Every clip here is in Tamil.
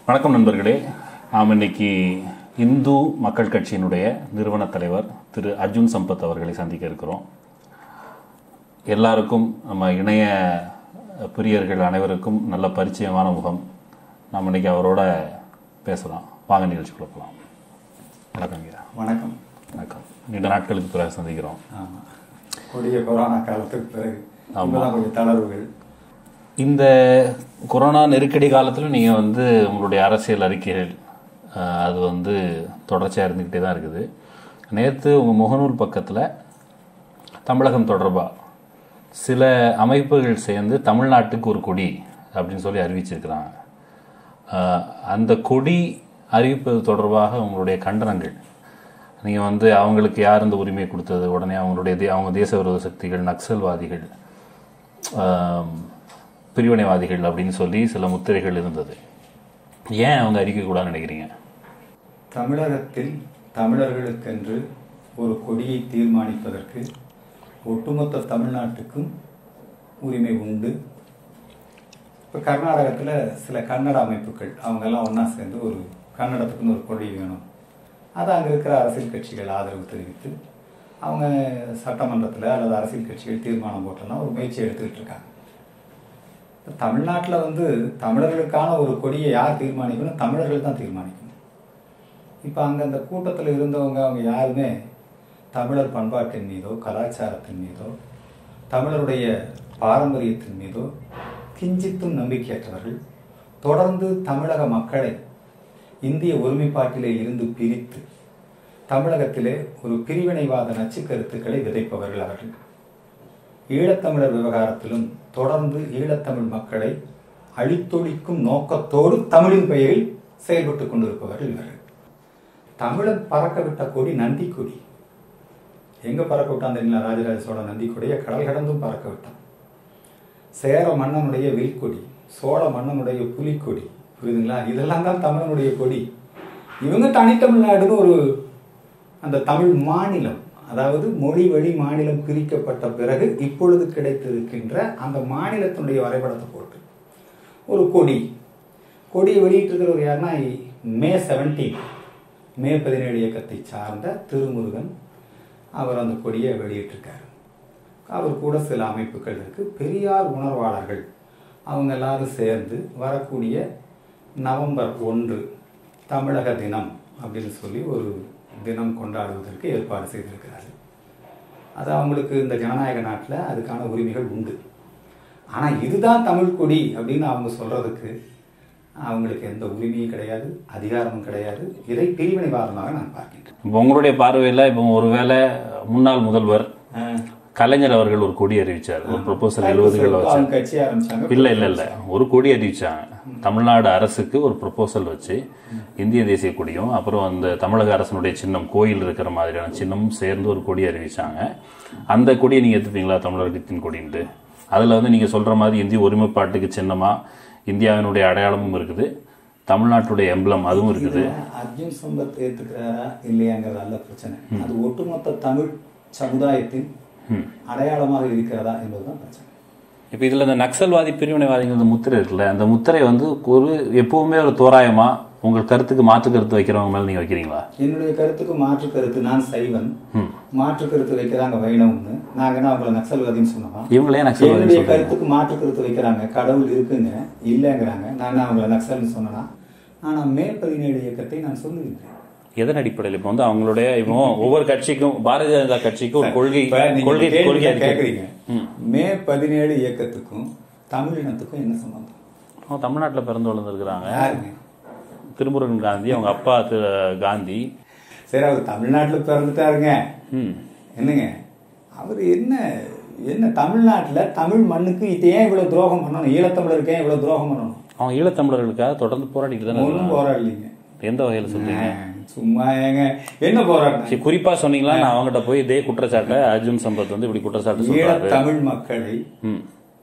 வணக்கம் நண்பர்களே நாம் இன்னைக்கு இந்து மக்கள் கட்சியினுடைய நிறுவன தலைவர் திரு அர்ஜுன் சம்பத் அவர்களை சந்திக்க இருக்கிறோம் எல்லாருக்கும் நம்ம இணைய பிரியர்கள் அனைவருக்கும் நல்ல பரிச்சயமான முகம் நாம் இன்னைக்கு அவரோட பேசலாம் வாங்க நிகழ்ச்சிக்குள்ள போகலாம் வணக்கம் ஐயா வணக்கம் வணக்கம் நீண்ட நாட்களுக்கு பிறகு சந்திக்கிறோம் ஆமாம் கொடிய கொரோனா காலத்துக்கு பிறகு இப்பதான் கொஞ்சம் தளர்வுகள் இந்த கொரோனா நெருக்கடி காலத்தில் நீங்கள் வந்து உங்களுடைய அரசியல் அறிக்கைகள் அஹ், அது வந்து தொடர்ச்சியாக இருந்துக்கிட்டே தான் இருக்குது நேற்று உங்கள் முகநூல் பக்கத்தில் தமிழகம் தொடர்பாக சில அமைப்புகள் சேர்ந்து தமிழ்நாட்டுக்கு ஒரு கொடி அப்படின்னு சொல்லி அறிவிச்சிருக்கிறாங்க அஹ், அந்த கொடி அறிவிப்பது தொடர்பாக உங்களுடைய கண்டனங்கள் நீங்கள் வந்து அவங்களுக்கு யார் இந்த உரிமை கொடுத்தது உடனே அவங்களுடைய தே- அவங்க தேச விரோத சக்திகள் நக்சல்வாதிகள் ஆம், பிரிவினைவாதிகள் அப்படின்னு சொல்லி சில முத்திரைகள் இருந்தது ஏன் அவங்க அறிக்கை கூடாதுன்னு நினைக்கிறீங்க தமிழகத்தில் தமிழர்களுக்கென்று ஒரு கொடியை தீர்மானிப்பதற்கு ஒட்டுமொத்த தமிழ்நாட்டுக்கும் உரிமை உண்டு இப்போ கர்நாடகத்தில் சில கன்னட அமைப்புகள் அவங்கெல்லாம் ஒன்றா சேர்ந்து ஒரு கன்னடத்துக்குன்னு ஒரு கொடி வேணும் அதை அங்கே இருக்கிற அரசியல் கட்சிகள் ஆதரவு தெரிவித்து அவங்க சட்டமன்றத்தில் அல்லது அரசியல் கட்சிகள் தீர்மானம் போட்டோன்னா ஒரு முயற்சி எடுத்துக்கிட்டு இருக்காங்க தமிழ்நாட்டில் வந்து தமிழர்களுக்கான ஒரு கொடியை யார் தீர்மானிக்கணும் தமிழர்கள் தான் தீர்மானிக்கணும் இப்போ அங்கே அந்த கூட்டத்தில் இருந்தவங்க அவங்க யாருமே தமிழர் பண்பாட்டின் மீதோ கலாச்சாரத்தின் மீதோ தமிழருடைய பாரம்பரியத்தின் மீதோ கிஞ்சித்தும் நம்பிக்கையற்றவர்கள் தொடர்ந்து தமிழக மக்களை இந்திய ஒருமைப்பாட்டிலே இருந்து பிரித்து தமிழகத்திலே ஒரு பிரிவினைவாத நச்சு கருத்துக்களை விதைப்பவர்கள் அவர்கள் ஈழத்தமிழர் விவகாரத்திலும் தொடர்ந்து ஈழத்தமிழ் மக்களை அழித்தொழிக்கும் நோக்கத்தோடு தமிழின் பெயரில் செயல்பட்டுக் கொண்டிருப்பவர்கள் இவர்கள் தமிழன் பறக்க விட்ட கொடி நந்தி கொடி எங்க பறக்க விட்டான் தெரியுங்களா ராஜராஜ சோழன் நந்தி கொடியை கடல் கடந்தும் பறக்க விட்டான் சேர மன்னனுடைய வில்கொடி சோழ மன்னனுடைய புலிக்கொடி புரியுதுங்களா இதெல்லாம் தான் தமிழனுடைய கொடி இவங்க தனித்தமிழ்நாடுன்னு ஒரு அந்த தமிழ் மாநிலம் அதாவது மொழி வழி மாநிலம் பிரிக்கப்பட்ட பிறகு இப்பொழுது கிடைத்திருக்கின்ற அந்த மாநிலத்தினுடைய வரைபடத்தை போட்டு ஒரு கொடி கொடியை வெளியிட்டிருக்கிறவர் யாருன்னா மே செவன்டீன் மே பதினேழு இயக்கத்தை சார்ந்த திருமுருகன் அவர் அந்த கொடியை வெளியிட்டிருக்காரு அவர் கூட சில அமைப்புகள் இருக்கு பெரியார் உணர்வாளர்கள் அவங்க எல்லாரும் சேர்ந்து வரக்கூடிய நவம்பர் ஒன்று தமிழக தினம் அப்படின்னு சொல்லி ஒரு தினம் கொண்டாடுவதற்கு ஏற்பாடு செய்திருக்கிறார்கள் அது அவங்களுக்கு இந்த ஜனநாயக நாட்டில் அதுக்கான உரிமைகள் உண்டு ஆனால் இதுதான் தமிழ் கொடி அப்படின்னு அவங்க சொல்றதுக்கு அவங்களுக்கு எந்த உரிமையும் கிடையாது அதிகாரமும் கிடையாது இதை பிரிவினைவாதமாக நான் பார்க்கின்றேன் இப்போ உங்களுடைய பார்வையில் இப்போ ஒருவேளை முன்னாள் முதல்வர் கலைஞர் அவர்கள் ஒரு கொடி அறிவிச்சார் ஒரு ப்ரொபோசல் எழுபதுகளில் வச்சார் அவங்க கட்சி ஆரம்பிச்சாங்க இல்ல இல்ல இல்ல ஒரு கொடி அறிவிச்சாங்க தமிழ்நாடு அரசுக்கு ஒரு ப்ரொபோசல் வச்சு இந்திய தேசிய கொடியும் அப்புறம் அந்த தமிழக அரசனுடைய சின்னம் கோயில் இருக்கிற மாதிரியான சின்னமும் சேர்ந்து ஒரு கொடி அறிவிச்சாங்க அந்த கொடியை நீங்க எடுத்துப்பீங்களா தமிழகத்தின் கொடின்ட்டு அதுல வந்து நீங்க சொல்ற மாதிரி இந்திய ஒருமைப்பாட்டுக்கு சின்னமா இந்தியாவினுடைய அடையாளமும் இருக்குது தமிழ்நாட்டுடைய எம்பளம் அதுவும் இருக்குது அர்ஜுன் சம்பத் ஏத்துக்கிறாரா இல்லையாங்கிறது அல்ல பிரச்சனை அது ஒட்டுமொத்த தமிழ் சமுதாயத்தின் அடையாளமாக இருக்கிறதா என்பதுதான் பிரச்சனை இப்போ இதுல இந்த நக்சல்வாதி பிரிவினைவாதிகள் இந்த முத்திரை இருக்குல்ல அந்த முத்திரை வந்து ஒரு எப்பவுமே ஒரு தோராயமா உங்கள் கருத்துக்கு மாற்று கருத்து வைக்கிறவங்க மேல நீங்க வைக்கிறீங்களா என்னுடைய கருத்துக்கு மாற்று கருத்து நான் சைவன் மாற்று கருத்து வைக்கிறாங்க வைணவம்னு நாங்க என்ன அவங்கள நக்சல்வாதின்னு சொன்னோமா இவங்களே நக்சல்வாதி என்னுடைய கருத்துக்கு மாற்று கருத்து வைக்கிறாங்க கடவுள் இருக்குங்க இல்லைங்கிறாங்க நான் அவங்கள நக்சல்னு சொன்னேனா ஆனா மே பதினேழு இயக்கத்தை நான் சொல்லுகின்றேன் எதன் அடிப்படையில் இப்போ வந்து அவங்களுடைய இப்போ ஒவ்வொரு கட்சிக்கும் பாரதிய ஜனதா கட்சிக்கும் ஒரு கொள்கை இப்ப நீங்க கொள்கை கேள்வி கொள்கை அறிக்கை. கேக்குறீங்க மே பதினேழு இயக்கத்துக்கும் தமிழினத்துக்கும் என்ன சம்பந்தம் அவங்க தமிழ்நாட்டில் பிறந்து வளர்ந்துருக்கிறாங்க யாருங்க திருமுருகன் காந்தி அவங்க அப்பா திரு காந்தி சரி அவர் தமிழ்நாட்டுல பிறந்துட்டாருங்க ம் என்னங்க அவர் என்ன என்ன தமிழ்நாட்டுல தமிழ் மண்ணுக்கு இது ஏன் இவ்வளவு துரோகம் பண்ணணும் ஈழத்தமிழருக்கு ஏன் இவ்வளவு துரோகம் பண்ணணும் அவங்க ஈழத்தமிழர்களுக்காக தொடர்ந்து போராடிட்டு தானே ஒன்றும் இருக்காங்க. போராடலீங்க எந்த வகையில் சொல்றீங்க சும்மா ஏங்க என்ன போராட்டம் சரி, குறிப்பா சொன்னீங்களா நான் அவங்ககிட்ட போய் இதே குற்றச்சாட்டை அர்ஜுன் சம்பத் வந்து இப்படி குற்றச்சாட்டு சொல்றாரு ஈழத்தமிழ் மக்களை ம்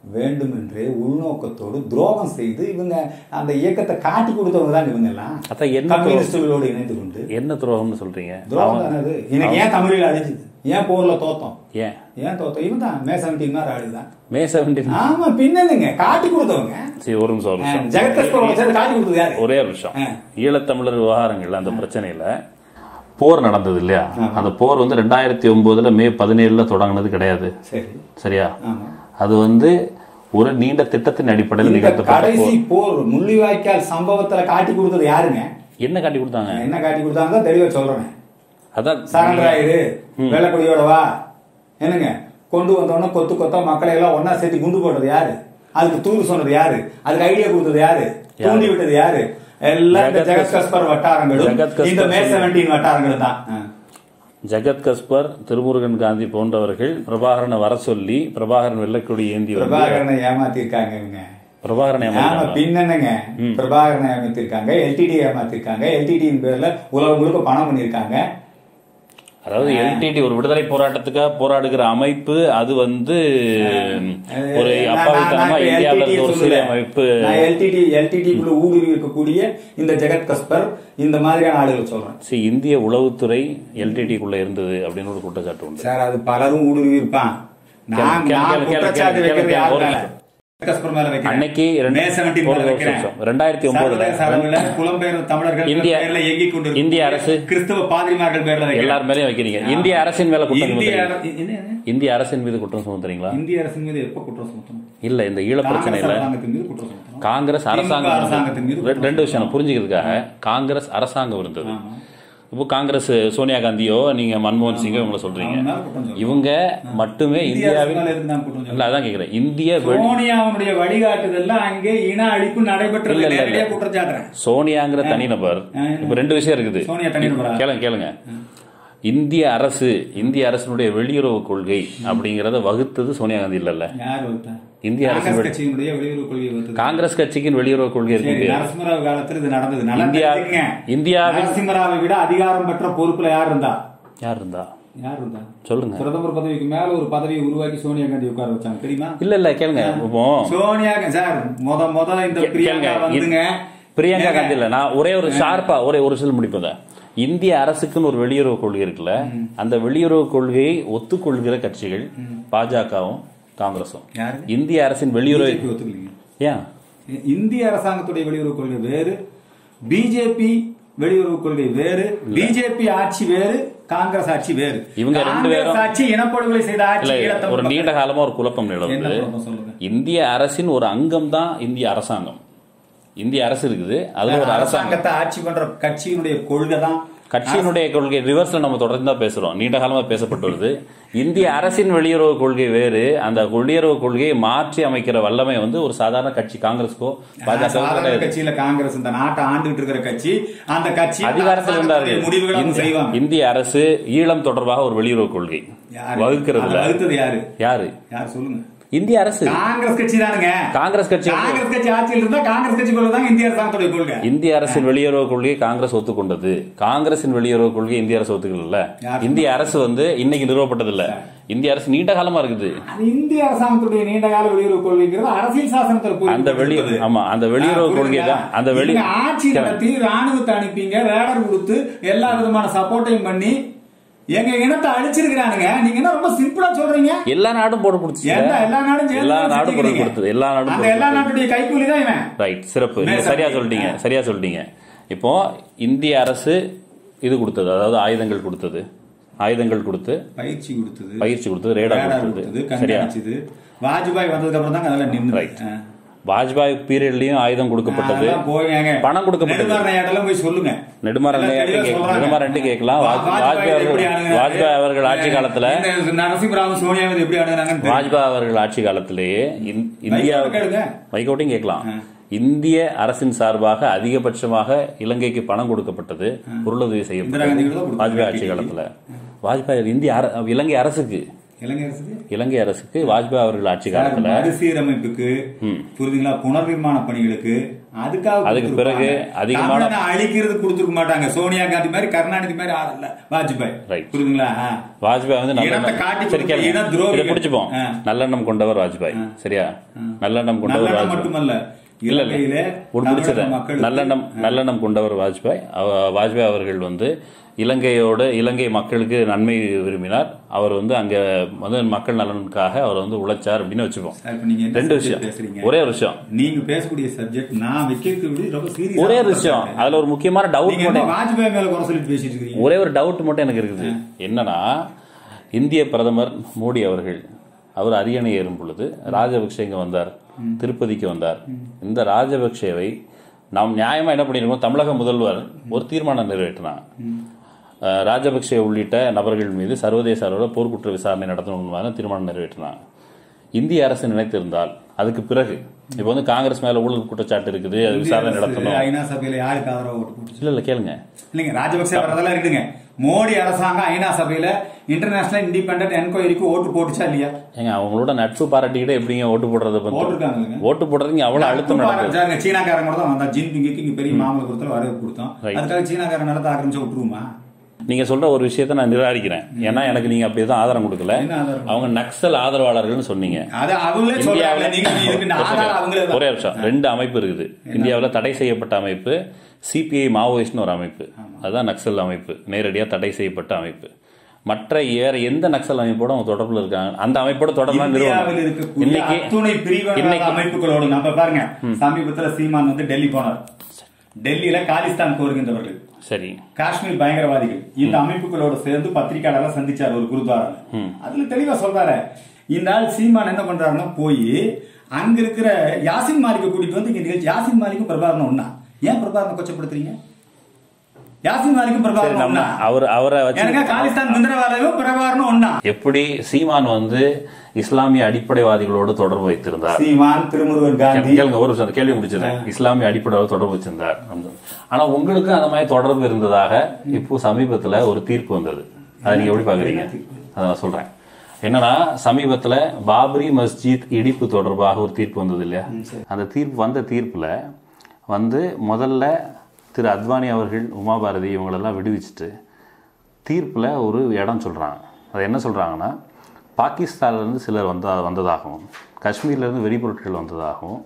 வேண்டுமென்றே உள்நோக்கத்தோடு துரோகம் செய்து இவங்க அந்த இயக்கத்தை காட்டி கொடுத்தவங்க தான் இவங்க எல்லாம் அதான் என்ன கம்யூனிஸ்டுகளோடு இணைந்து கொண்டு என்ன துரோகம்னு சொல்றீங்க துரோகம் தானே அது இன்னைக்கு ஏன் தமிழில் அழிஞ்சுது ஏன் போர்ல தோத்தோம் ஏன் ஏன் தோத்தோம் இவன் தான் மே செவன்டீன் மாதிரி ஆளுதான் மே செவன்டீன் ஆமா பின்னதுங்க காட்டி கொடுத்தவங்க சரி ஒரு நிமிஷம் ஒரு நிமிஷம் ஜெகத்கஸ்பரோட சேர்ந்து காட்டி கொடுத்தது யாரு ஒரே ஒரு விஷயம் ஆ. ஈழத்தமிழர் விவகாரங்கள் அந்த பிரச்சனையில போர் நடந்தது இல்லையா அந்த போர் வந்து ரெண்டாயிரத்தி ஒன்பதுல மே பதினேழுல தொடங்கினது கிடையாது சரி சரியா ஆமா அது வந்து ஒரு நீண்ட திட்டத்தின் அடிப்படையில் இந்த நிகழ்த்தப்பட்ட கடைசி போர் போர் முள்ளிவாய்க்கால் சம்பவத்துல காட்டி கொடுத்தது யாருங்க என்ன காட்டி கொடுத்தாங்க என்ன காட்டி கொடுத்தாங்க தெளிவா சொல்றேன் அதான் சரண்டர் ஆயிரு வெள்ளக்கொடியோட வா என்னங்க கொண்டு வந்தோடனே கொத்து கொத்தா மக்களை எல்லாம் ஒண்ணா சேர்த்து குண்டு போட்டது யாரு அதுக்கு தூது சொன்னது யாரு அதுக்கு ஐடியா கொடுத்தது யாரு தூண்டி விட்டது யாரு எல்லாம் இந்த ஜெகத் ஜெகத் கஸ்பர் வட்டாரங்களும் ஜெகத் கஸ்பர் இந்த மே செவன்டீன் வட்டாரங்களும் தான் ஆ. ஜெகத் கஸ்பர் திருமுருகன் காந்தி போன்றவர்கள் பிரபாகரனை வர சொல்லி பிரபாகரன் வெள்ளக்கொடி ஏந்தி வந்து பிரபாகரனை ஏமாத்திருக்காங்க இவங்க பிரபாகரனை ஆமா ஏமாத்திட்டாங்களா? பின்னங்க பிரபாகரனை ஏமாத்திருக்காங்க எல்டிடி ஏமாத்திருக்காங்க எல்டிடியின் பேர்ல உலகம் முழுக்க பணம் பண்ணிருக்காங்க அதாவது எல்டிடி ஒரு விடுதலை போராட்டத்துக்காக போராடுகிற அமைப்பு அது வந்து ஒரு அப்பாவித்தனமா இந்தியாவில் இருக்க ஒரு சிறிய அமைப்பு எல்டிடி எல்டிடிக்குள்ள ஊடுருவி இருக்கக்கூடிய இந்த ஜெகத் கஸ்பர் இந்த மாதிரியான ஆளுகளை சொல்றேன் சரி, இந்திய உளவுத்துறை எல்டிடிக்குள்ள இருந்தது அப்படின்னு ஒரு குற்றச்சாட்டு உண்டு சார் அது பலரும் ஊடுருவி இருப்பான் நான் கேளு, நான் கேளு, கேளு, குற்றச்சாட்டு கேளு, வைக்கிறது கேளு, யார் ஒரு மேல? நிமிஷம். கஸ்பர் மேல வைக்கிறேன். அன்னைக்கு ரெண்டு- மே 17 ஒரு மேல வைக்கிறேன். நிமிஷம். 2009 சர்வதேச அளவுல புலம்பெயர்ந்த தமிழர்கள் இந்திய- பேர்ல இயங்கிக் கொண்டிருக்கக்கூடிய இந்திய அரசு கிறிஸ்தவ பாதிரிமார்கள் பேர்ல வைக்கிறேன். எல்லார் மேலயும் வைக்கிறீங்க இந்திய அரசின் மேல குற்றம் இந்திய சுமத்துறீங்க அர- என்ன, என்ன? இந்திய அரசின் மீது குற்றம் சுமத்துறீங்களா இந்திய அரசின் மீது எப்ப குற்றம் சுமத்தணும் இல்ல இந்த ஈழ காங்கிரஸ் பிரச்சனையில அரசாங்கத்தின் மீது குற்றம் சுமத்தணும் காங்கிரஸ் திமுக அரசாங்கம் அரசாங்கத்தின் மீது இருந்தது. ரெ- ரெண்டு விஷயம் நான் புரிஞ்சுக்கிறதுக்காக காங்கிரஸ் அரசாங்கம் இருந்தது ஆமா. இப்போ காங்கிரஸ் சோனியா காந்தியோ நீங்க மன்மோகன் சிங்கோ இவங்கள சொல்றீங்க அவங்க மேல குற்றம் சொல்லணும். இவங்க மட்டுமே இந்திய அரசு இந்தியாவில் மேல எதுக்கு நான் குற்றம் சொல்லணும்? இல்ல அதான் கேக்குறேன் இந்திய வெளி- சோனியாவுடைய வழிகாட்டுதல்ல அங்கே இன அழிப்பு நடைபெற்றது இல்ல, இல்ல, இல்ல. நேரடியா குற்றம் சாட்டுறேன் சோனியாங்கிற தனிநபர் ஆ. இப்ப ரெண்டு விஷயம் இருக்குது சோனியா தனிநபரா? கேளுங்க கேளுங்க இந்திய அரசு இந்திய அரசினுடைய வெளியுறவு கொள்கை அப்படிங்கறத வகுத்தது சோனியா காந்தி இல்லல்ல யார் வகுத்தா? இந்திய அரசு காங்கிரஸ் வெளி- கட்சியினுடைய வெளியுறவு கொள்கையை வகுத்தது. காங்கிரஸ் கட்சிக்கு வெளியுறவு கொள்கை சரி, இருக்கு நரசிம்மராவ் காலத்துல இது நடந்தது நல்லா இந்தியா- தெரிஞ்சுக்கங்க. இந்தியாவில் நரசிம்மராவை விட அதிகாரம் பெற்ற பொறுப்புல யார் இருந்தா யார் இருந்தா யார் இருந்தா சொல்லுங்க பிரதமர் பதவிக்கு மேல ஒரு பதவியை உருவாக்கி சோனியா காந்தி உட்கார வச்சாங்க தெரியுமா இல்ல இல்ல கேளுங்க இப்போ சோனியா கா- சார் முத முத இந்த கே- பிரியங்கா கேளுங்க. வந்துங்க பிரியங்கா ஏங்க? காந்தி இல்ல நான் ஒரே ஒரு ஷார்ப்பா ஒரே ஒரு சில முடிப்பத இந்திய அரசுக்குன்னு ஒரு வெளியுறவு கொள்கை இருக்குல்ல அந்த வெளியுறவு கொள்கையை ஒத்துக்கொள்கிற கட்சிகள் பாஜகவும் காங்கிரஸும் யாரு? இந்திய அரசின் வெளியுறவு BJP ஒத்துக்கலைங்க. ஏன் இந்திய அரசாங்கத்துடைய வெளியுறவு கொள்கை வேறு பிஜேபி வெளியுறவு கொள்கை வேறு பிஜேபி ஆட்சி வேறு காங்கிரஸ் ஆட்சி வேறு இவங்க ரெண்டு காங்கிரஸ் பேரும் ஆட்சி இனப்படுகொலை செய்த ஆட்சி இல்ல ஈழத்தமிழ் ஒரு நீண்ட மக்கள். காலமா ஒரு குழப்பம் என்ன நிலவுது குழப்பம் சொல்லுங்க இந்திய அரசின் ஒரு அங்கம் தான் இந்திய அரசாங்கம் இந்திய அரசு இருக்குது அதுல ஒரு அரசாங்கம் அரசாங்கத்தை ஆட்சி பண்ற கட்சியினுடைய கொள்கை தான் கட்சியினுடைய கொள்கை ரிவர்ஸ்ல நம்ம தொடர்ந்து தான் பேசுறோம் நீண்ட காலமா பேசப்பட்டு வருது இந்திய அரசின் வெளியுறவு கொள்கை வேறு அந்த வெளியுறவு கொள்கையை மாற்றி அமைக்கிற வல்லமை வந்து ஒரு சாதாரண கட்சி காங்கிரஸ்க்கோ பாஜக சாதாரண கட்சியில காங்கிரஸ் இந்த நாட்டை ஆண்டுகிட்டு இருக்கிற கட்சி அந்த கட்சி அதிகாரத்தில் இருந்தார்கள் முடிவுகளை அவங்க இந்த- செய்வாங்க இந்திய அரசு ஈழம் தொடர்பாக ஒரு வெளியுறவு கொள்கை யாரு? வகுக்கிறதுல அதை வகுத்தது யாரு யாரு யார் சொல்லுங்க இந்திய அரசு காங்கிரஸ் கட்சி தானுங்க காங்கிரஸ் கட்சி வந்து- காங்கிரஸ் கட்சி ஆட்சியில் இருந்தா காங்கிரஸ் கட்சி கொள்கை தான் இந்திய அரசாங்கத்துடைய கொள்கை இந்திய அரசின் வெளியுறவு கொள்கையை காங்கிரஸ் ஒத்துக்கொண்டது காங்கிரசின் வெளியுறவு கொள்கை இந்திய அரசு ஒத்துக்கல யார் இந்திய அரசு வந்து இன்னைக்கு நிறுவப்பட்டது இல்ல இந்திய அரசு நீண்ட காலமா இருக்குது அது இந்திய அரசாங்கத்துடைய நீண்ட கால வெளியுறவு கொள்கைங்கிறது அரசியல் சாசனத்தில் கூறி அந்த வெளி கொடுத்திருப்பது. ஆமா அந்த வெளியுறவு ஆ, கொள்கை புரியுதா? தான் அந்த வெளி நீங்க ஆட்சி நடத்தி ராணுவத்தை அனுப்பிங்க ரேடர் கொடுத்து எல்லா விதமான சப்போர்ட்டையும் பண்ணி எங்க இனத்தை அழிச்சிருக்கிறானுங்க நீங்க என்ன ரொம்ப சிம்பிளா சொல்றீங்க எல்லா நாடும் போட்டு கொடுத்துச்சு எல்லா எல்லா நாடும் சேர்ந்து எல்லா தான் நாடும் போட்டு செஞ்சுக்கிறீங்க. கொடுத்தது எல்லா நாடும் அந்த போட்டு எல்லா கொடுத்தது. நாட்டுடைய கைக்கூலி தான் இவன் ரைட் சிறப்பு நீங்க மேசம். சரியா சொல்லிட்டீங்க சரியா சொல்லிட்டீங்க இப்போ இந்திய அரசு இது கொடுத்தது அதாவது ஆயுதங்கள் கொடுத்தது ஆயுதங்கள் கொடுத்து பயிற்சி கொடுத்தது பயிற்சி கொடுத்தது ரேடார் ரேடார் கொடுத்தது கொடுத்தது சரியா கண்காணிச்சது வாஜ்பாய் வந்ததுக்கு அப்புறம் தான் அதெல்லாம் நின்று Right. வாஜ்பாய் பீரியட்லயும் ஆயுதம் கொடுக்கப்பட்டது போய்ங்க பணம் கொடுக்கப்பட்டது நெடுமாறனையாட்டெல்லாம் போய் சொல்லுங்க நெடுமாறன் எல்லாம் தெளிவா சொல்றாங்க. நெடுமாறன் கேட்கலாம் வாஜ்- வாஜ்பாய் வாஜ்பாய் எப்படி அவர்கள் அணுகுனாரு? வாஜ்பாய் அவர்கள் ஆட்சி காலத்துல இந்த நரசிம்மராவ் சோனியா காந்தி எப்படி அணுகுனாங்கன்னு தெரியும். வாஜ்பாய் அவர்கள் ஆட்சி காலத்திலேயே இந்- இந்தியா வைகோட்டை கேளுங்க. வைகோட்டையும் கேட்கலாம் இந்திய அரசின் சார்பாக அதிகபட்சமாக இலங்கைக்கு பணம் கொடுக்கப்பட்டது பொருளுதவி இந்திரா காந்தி செய்யப்பட்டது கூட கொடுத்தாங்க. வாஜ்பாய் ஆட்சி காலத்துல வாஜ்பாய் இந்திய அர- இலங்கை அரசுக்கு இலங்கை அரசுக்கு இலங்கை அரசுக்கு வாஜ்பாய் அவர்கள் ஆட்சி காலத்துல மறுசீரமைப்புக்கு புரியுதுங்களா புனர்நிர்மாண பணிகளுக்கு அதுக்காக அதுக்கு பிறகு கொடுத்திருப்பாங்க. அதிகமான- தமிழனை அழிக்கிறது கொடுத்துருக்க மாட்டாங்க சோனியா காந்தி மாதிரி கருணாநிதி மாதிரி ஆள் இல்ல வாஜ்பாய் Right. புரியுதுங்களா ஆ. வாஜ்பாய் வந்து இனத்தை நல்லெண்ணம் காட்டி சரி கொடுத்த இன கேளுங்க துரோகிகள். இதை பிடிச்சுப்போம் ஆ. நல்லெண்ணம் கொண்டவர் வாஜ்பாய் சரியா நல்லெண்ணம் கொண்டவர் நல்லெண்ணம் வாஜ்பாய் மட்டுமல்ல இல்ல இலங்கையில இல்ல ஒரு தமிழக முடிச்சதேன் மக்களுக்கு- நல்லெண்ணம் நல்லெண்ணம் கொண்டவர் வாஜ்பாய் அவ- வாஜ்பாய் அவர்கள் வந்து இலங்கையோட இலங்கை மக்களுக்கு நன்மை விரும்பினார் அவர் வந்து அங்க வந்து மக்கள் நலனுக்காக அவர் வந்து உழைச்சார் அப்படின்னு வச்சுப்போம் சார், இப்ப நீங்க என்ன ரெண்டு subject விஷயம் பேசுறீங்க ஒரே ஒரு விஷயம் நீங்க பேசக்கூடிய சப்ஜெக்ட் நான் வைக்கிறது ரொம்ப சீரியஸ் ஒரே ஒரு விஷயம் அதுல ஒரு முக்கியமான டவுட் நீங்க என்ன மட்டும் வாஜ்பாய் மேல குறை சொல்லிட்டு பேசிட்டு இருக்கீங்க ஒரே ஒரு டவுட் மட்டும் எனக்கு இருக்குது என்னன்னா இந்திய பிரதமர் மோடி அவர்கள் அவர் அரியணை ஏறும் பொழுது ராஜபக்ஷே இங்க வந்தார் திருப்பதிக்கு வந்தார் இந்த ராஜபக்ஷேவை நாம் நியாயமா என்ன பண்ணிருக்கோம் தமிழக முதல்வர் ஒரு தீர்மானம் நிறைவேற்றினார் அஹ், ராஜபக்ஷே உள்ளிட்ட நபர்கள் மீது சர்வதேச அளவில் போர்க்குற்ற விசாரணை நடத்தணும்னு தீர்மானம் நிறைவேற்றினார் இந்திய அரசு நினைத்திருந்தால் அதுக்கு பிறகு இப்போ வந்து காங்கிரஸ் மேல ஊழல் குற்றச்சாட்டு இருக்குது அது விசாரணை நடத்தணும் ஐநா சபையில யாருக்கு ஆதரவா ஓட்டு போட்டுச்சு இல்ல இல்ல கேளுங்க இல்லைங்க ராஜபக்சே வரதெல்லாம் இருக்குங்க மோடி அரசாங்கம் ஐநா சபையில இன்டர்நேஷனல் இண்டிபெண்டன்ட் என்கொயரிக்கு ஓட்டு போட்டுச்சா இல்லையா ஏங்க அவங்களோட நட்பு பாராட்டிக்கிட்டே எப்படிங்க ஓட்டு போடுறத பத்தி போட்டிருக்காங்க ஓட்டு போடுறதுக்கு அவ்வளவு அழுத்தம் நடக்குது பாருங்க சீனாக்காரங்க கூட தான் வந்தா ஜின்பிங்குக்கு இங்க பெரிய மாமல்லபுரத்துல வரவேற்பு கொடுத்தோம் Right. அதுக்காக சீனாக்காரன் நிலத்தை ஆக்கிரமிச்சா விட்டுருமா நீங்க சொல்ற ஒரு விஷயத்தை நான் நிராகரிக்கிறேன் ஏன்னா எனக்கு நீங்க அப்படிதான் ஆதாரம் கொடுக்கல என்ன ஆதாரம்? அவங்க நக்சல் ஆதரவாளர்கள்னு சொன்னீங்க அது அவங்களே சொல்றாங்க நீங்க இதுக்கு இந்த ஆதாரம் அவங்களே தான். ஒரே நிமிஷம் ரெண்டு அமைப்பு இருக்குது இந்தியாவில் தடை செய்யப்பட்ட அமைப்பு சிபிஐ மாவோயிஸ்ட்னு ஒரு அமைப்பு அதுதான் நக்சல் அமைப்பு நேரடியாக தடை செய்யப்பட்ட அமைப்பு மற்ற வேற எந்த நக்சல் அமைப்போட அவங்க தொடர்புல இருக்காங்க அந்த அமைப்போட தொடர்பு இந்தியாவில் இருக்கக்கூடிய இன்னைக்கு அத்துணை பிரிவினவாத இன்னைக்கு அமைப்புகளோடு நம்ம பாருங்க சமீபத்துல சீமான் வந்து டெல்லி போனார் டெல்லியில காலிஸ்தான் கோருகின்றவர்கள் சரி காஷ்மீர் பயங்கரவாதிகள் இந்த அமைப்புகளோட சேர்ந்து பத்திரிகையாளர் சந்திச்சார் ஒரு குருத்வாரால அதுல தெளிவா சொல்றாரு இந்த ஆள் சீமான் என்ன பண்றாருன்னா போய் அங்க இருக்கிற யாசின் மாலிக்க கூட்டிட்டு வந்து இங்க நிகழ்ச்சி யாசின் மாலிக்கும் பிரபாகரன் ஒண்ணா ஏன் பிரபாகரனை கொச்சப்படுத்துறீங்க யாசின் மாலிக்கும் சரி பிரபாகரன் நம்ம ஒண்ணா அவர் அவரை வச்சு எனக்கு காலிஸ்தான் மிந்திரவாதமும் பிரபாகரனும் ஒண்ணா எப்படி சீமான் வந்து இஸ்லாமிய அடிப்படைவாதிகளோடு தொடர்பு வைத்திருந்தார் சீமான் திருமுருகன் காந்தி கேளுங்க ஒரு நிமிஷம் அந்த கேள்வி முடிச்சிருக்கேன் இஸ்லாமிய அடிப்படையோடு தொடர்பு வச்சிருந்தார் அந்த- ஆனா உங்களுக்கு அந்த மாதிரி தொடர்பு இருந்ததாக இப்போ சமீபத்துல ஒரு தீர்ப்பு வந்தது அதை நீங்க எப்படி பாக்குறீங்க அதை நான் சொல்றேன் என்னன்னா சமீபத்துல பாபரி மஸ்ஜித் இடிப்பு தொடர்பாக ஒரு தீர்ப்பு வந்தது இல்லையா அந்த தீர்ப்பு வந்த தீர்ப்புல வந்து முதல்ல திரு அத்வானி அவர்கள் உமாபாரதி இவங்களெல்லாம் விடுவிச்சுட்டு தீர்ப்பில் ஒரு இடம் சொல்கிறாங்க அது என்ன சொல்கிறாங்கன்னா பாகிஸ்தான்லேருந்து சிலர் வந்த வந்ததாகவும் காஷ்மீர்லேருந்து வெடிபொருட்கள் வந்ததாகவும்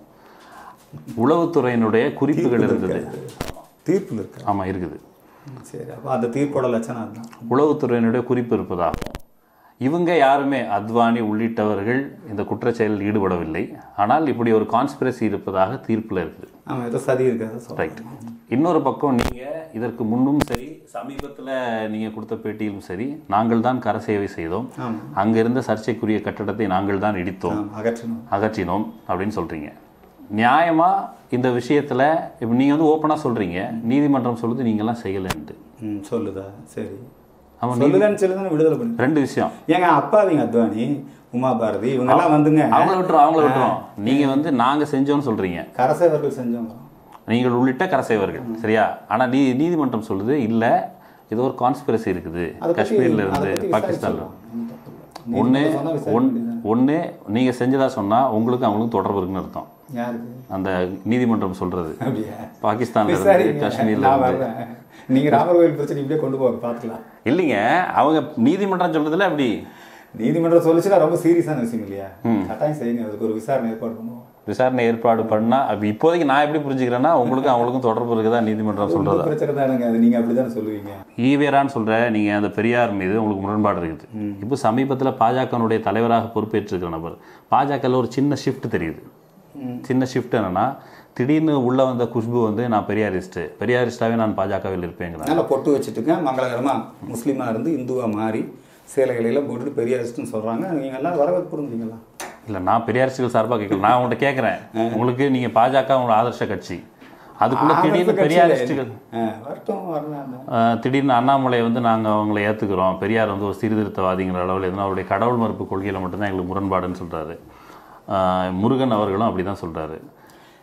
உளவுத்துறையினுடைய குறிப்புகள் இருந்தது தீர்ப்புல இருக்கு ஆமாம் இருக்குது சரி அப்ப அந்த தீர்ப்போட லட்சணம் அதுதான் உளவுத்துறையினுடைய குறிப்பு இருப்பதாகவும் இவங்க யாருமே அத்வானி உள்ளிட்டவர்கள் இந்த குற்றச்செயலில் ஈடுபடவில்லை ஆனால் இப்படி ஒரு கான்ஸ்பிரசி இருப்பதாக தீர்ப்பில் இருக்குது ஆமா ஏதோ சதி இருக்கிறத சொல்றேன் ரைட் இன்னொரு பக்கம் நீங்க இதற்கு முன்னும் சரி சமீபத்துல நீங்க கொடுத்த பேட்டியிலும் சரி நாங்கள் தான் கர சேவை செய்தோம் ஆமா. அங்க இருந்த சர்ச்சைக்குரிய கட்டடத்தை நாங்கள் தான் இடித்தோம் ஆமா, அகற்றணும் அகற்றினோம் அப்படின்னு சொல்றீங்க நியாயமா இந்த விஷயத்துல இப்போ நீங்க வந்து ஓப்பனா சொல்றீங்க நீதிமன்றம் சொல்லுது நீங்கெல்லாம் செய்யலைன்ட்டு ம் சொல்லுதா சரி ஆமா, சொல்லுதான்னு சொல்லி தானே விடுதலை பண்ணி ரெண்டு விஷயம் ஏங்க அப்பாவிங்க அத்வானி உமா பாரதி இவங்க எல்லாம் வந்துங்க அவங்கள விட்டுரும் அவங்கள விட்டுரும் நீங்க வந்து நாங்க செஞ்சோம்னு சொல்றீங்க கரசேவர்கள் செஞ்சவங்க நீங்கள் உள்ளிட்ட கரசேவர்கள் சரியா ஆனா நீ நீதிமன்றம் சொல்லுது இல்ல ஏதோ ஒரு கான்ஸ்பிரசி இருக்குது அதை பத்தி- காஷ்மீர்ல அதை இருந்து பத்தி பாகிஸ்தான்ல விசாரிச்சிடலாம். ஒண்ணும் தப்பு இல்ல. ஒன்று நீதிமன்றம் சொன்னா விசாரிக்க ஒன் வேண்டியதுதான். ஒன்று நீங்கள் செஞ்சதா சொன்னால் உங்களுக்கு அவங்களுக்கும் தொடர்பு இருக்குன்னு அர்த்தம் யாருக்கு அந்த நீதிமன்றம் சொல்கிறது அப்படியா பாகிஸ்தான்ல இருந்து விசாரிங்க. காஷ்மீர்ல நான் இருந்து வர்றேன். நீங்க ராமர் கோயில் பிரச்சனை இப்படியே கொண்டு போக பார்த்துக்கலாம் இல்லைங்க அவங்க நீதிமன்றம் சொல்றதுல அப்படி நீதிமன்றம் சொல்லிச்சுன்னா ரொம்ப சீரியஸான விஷயம் இல்லையா கட்டாயம் செய்யுங்க அதுக்கு ஒரு விசாரணை ஏற்பாடு பண்ணுவோம் விசாரணை ஏற்பாடு பண்ணா அப்ப இப்போதைக்கு நான் எப்படி புரிஞ்சுக்கிறேன்னா உங்களுக்கும் அவங்களுக்கும் தொடர்பு இருக்குதா நீதிமன்றம் சொல்றதா உங்க பிரச்சனை தானுங்க அது நீங்க அப்படிதானே சொல்லுவீங்க ஈவேரான்னு சொல்ற நீங்க அந்த பெரியார் மீது உங்களுக்கு முரண்பாடு இருக்குது இப்போ சமீபத்துல பாஜகனுடைய தலைவராக பொறுப்பேற்றிருக்கிற நபர் பாஜகவில் ஒரு சின்ன ஷிஃப்ட் தெரியுது சின்ன ஷிஃப்ட் என்னன்னா திடீர்னு உள்ள வந்த குஷ்பு வந்து நான் பெரியாரிஸ்ட் பெரியாரிஸ்டாவே நான் பாஜகவில் இருப்பேங்கிறாங்க நல்லா பொட்டு வச்சுட்டுங்க மங்களகரமா முஸ்லீமா இருந்து இந்துவா மாறி சேலைகளெல்லாம் போட்டுட்டு பெரியாரிஸ்ட்னு சொல்றாங்க நீங்க எல்லாம் வரவேற்பு புரிஞ்சுங்களா இல்ல நான் பெரியாரிஸ்டுகள் சார்பாக கேட்கல நான் உங்கள்கிட்ட கேட்குறேன் உங்களுக்கு நீங்க பாஜக உங்களோட ஆதர்ஷ கட்சி அதுக்குள்ள திடீர்னு பெரியாரிஸ்டுகள் வரட்டும் வரலாம் ஆஹ், திடீர்னு அண்ணாமலை வந்து நாங்கள் அவங்கள ஏற்றுக்கிறோம் பெரியார் வந்து ஒரு சீர்திருத்தவாதிங்கிற அளவில் எதுனா அவருடைய கடவுள் மறுப்பு கொள்கையில் மட்டும்தான் எங்களுக்கு முரண்பாடுன்னு சொல்கிறாரு முருகன் அவர்களும் அப்படி தான் சொல்கிறாரு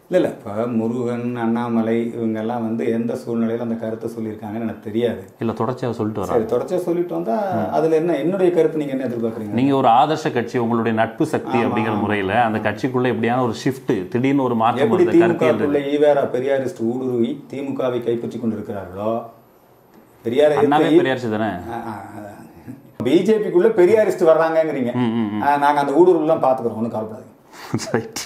இல்லை இல்லை இப்போ முருகன் அண்ணாமலை இவங்கெல்லாம் வந்து எந்த சூழ்நிலையில் அந்த கருத்தை சொல்லியிருக்காங்கன்னு எனக்கு தெரியாது இல்ல தொடர்ச்சியாக சொல்லிட்டு வராங்க சரி தொடர்ச்சியா சொல்லிட்டு வந்தா அதுல என்ன என்னுடைய கருத்து நீங்க என்ன எதிர்பார்க்குறீங்க நீங்க ஒரு ஆதர்ஷ கட்சி உங்களுடைய நட்பு சக்தி அப்படிங்கிற முறையில அந்த கட்சிக்குள்ள எப்படியான ஒரு ஷிஃப்ட் திடீர்னு ஒரு மாற்றம் எப்படி வருது கருத்தியல் திமுகவுக்குள்ள ஈவேரா பெரியாரிஸ்ட் ஊடுருவி திமுகவை கைப்பற்றி கொண்டிருக்கிறார்களோ பெரியாரை அண்ணாவே எதிர்த்து பெரியார் தானே பிஜேபிக்குள்ள பெரியாரிஸ்ட் வர்றாங்கங்கிறீங்க ஆ, நாங்க அந்த ஊடுருவெல்லாம் பாத்துக்கிறோம் ஒன்றும் கவலைப்படாதீங்க ரைட்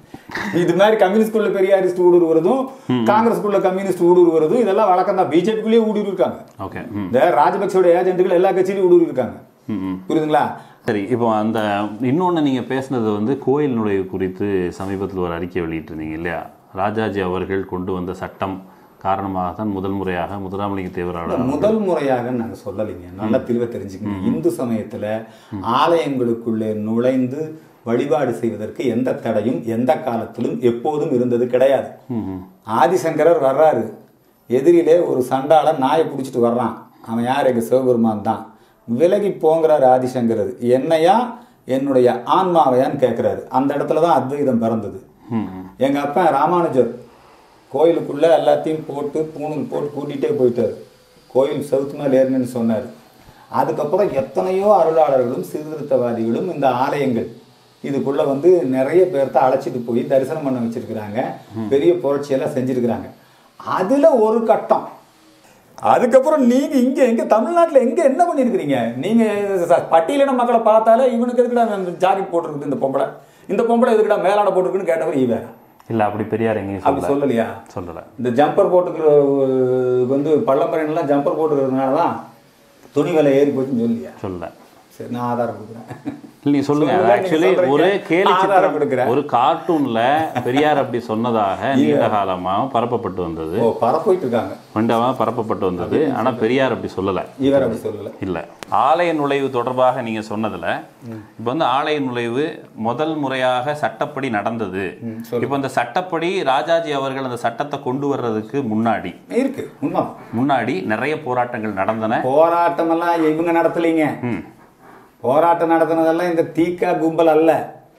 இது மாதிரி கம்யூனிஸ்டுக்குள்ள பெரியாரிஸ்ட் ஊடுருவதும் காங்கிரஸ்க்குள்ள கம்யூனிஸ்ட் ஊடுருவதும் இதெல்லாம் வழக்கம் தான் பிஜேபிக்குள்ளேயே ஊடுருவி இருக்காங்க ஓகே ம் இந்த ராஜபக்சோட ஏஜென்ட்டுகள் எல்லா கட்சியிலும் ஊடுருவி இருக்காங்க ம், ம் புரியுதுங்களா சரி இப்போ அந்த இன்னொன்று நீங்கள் பேசுனது வந்து கோயில் நுழைவு குறித்து சமீபத்தில் ஒரு அறிக்கை வெளியிட்டிருந்தீங்க இல்லையா ராஜாஜி அவர்கள் கொண்டு வந்த சட்டம் காரணமாக தான் முதல் முறையாக முத்துராமலிங்க தேவராளர் முதல் முறையாக நாங்க சொல்லலைங்க நல்லா தெளிவா தெரிஞ்சுக்கணும் இந்து சமயத்துல ஆலயங்களுக்குள்ளே நுழைந்து வழிபாடு செய்வதற்கு எந்த தடையும் எந்த காலத்திலும் எப்போதும் இருந்தது கிடையாது ஆதிசங்கரர் வர்றாரு எதிரிலே ஒரு சண்டாளன் நாயை பிடிச்சிட்டு வர்றான் அவன் யார் எங்க சிவபெருமான் தான் விலகி போங்கிறாரு ஆதிசங்கரர் என்னையா என்னுடைய ஆன்மாவையான்னு கேட்குறாரு அந்த இடத்துல தான் அத்வைதம் பிறந்தது எங்க அப்பா ராமானுஜர் கோயிலுக்குள்ள எல்லாத்தையும் போட்டு பூணூல் போட்டு கூட்டிகிட்டே போயிட்டார் கோயில் செவுத்து மேலே ஏறினு சொன்னார் அதுக்கப்புறம் எத்தனையோ அருளாளர்களும் சீர்திருத்தவாதிகளும் இந்த ஆலயங்கள் இதுக்குள்ள வந்து நிறைய பேர்த்த அழைச்சிட்டு போய் தரிசனம் பண்ண வச்சிருக்கிறாங்க பெரிய புரட்சியெல்லாம் செஞ்சிருக்கிறாங்க அதுல ஒரு கட்டம் அதுக்கப்புறம் நீங்க இங்க எங்க தமிழ்நாட்டுல எங்க என்ன பண்ணிருக்கிறீங்க நீங்க ச- பட்டியலின மக்களை பார்த்தாலே இவனுக்கு எதுக்குடா ஜாக்கெட் போட்டிருக்குது இந்த பொம்பளை இந்த பொம்பளை எதுக்குடா மேலாட போட்டிருக்குன்னு கேட்டவர் ஈவேரா இல்லை அப்படி பெரியார் எங்கேயும் அப்படி சொல்லல சொல்லலையா சொல்லலை இந்த ஜம்பர் போட்டுக்கிற அஹ், வந்து பள்ளம்பரையெல்லாம் ஜம்பர் போட்டுக்கிறதுனால தான் துணி விலை ஏறி போச்சுன்னு சொல்லியா சொல்லல சரி நான் ஆதாரம் கொடுக்குறேன் இல்லை நீ சொல்லுங்க சொல்லுங்க, நீங்க ஆக்சுவலி சொல்றீங்க. ஒரு கேலி ஆதாரம் சித்திரம் கொடுக்குறேன். ஒரு கார்ட்டூன்ல பெரியார் அப்படி சொன்னதாக நீண்ட காலமாக பரப்பப்பட்டு வந்தது ஓ பரப்பிட்டு இருக்காங்க மண்டபமாக பரப்பப்பட்டு வந்தது ஆனா பெரியார் அப்படி சொல்லலை இவர் அப்படி சொல்லல இல்லை ஆலய நுழைவு தொடர்பாக நீங்க சொன்னதுல இப்போ வந்து ஆலய நுழைவு முதல் முறையாக சட்டப்படி நடந்தது இப்போ இந்த சட்டப்படி ராஜாஜி அவர்கள் அந்த சட்டத்தை கொண்டு வர்றதுக்கு முன்னாடி இருக்கு உண்மை முன்னாடி நிறைய போராட்டங்கள் நடந்தன போராட்டம் எல்லாம் இவங்க நடத்தலைங்க ம். போராட்டம் நடத்தினதெல்லாம் இந்த தீக்கா கும்பல் அல்ல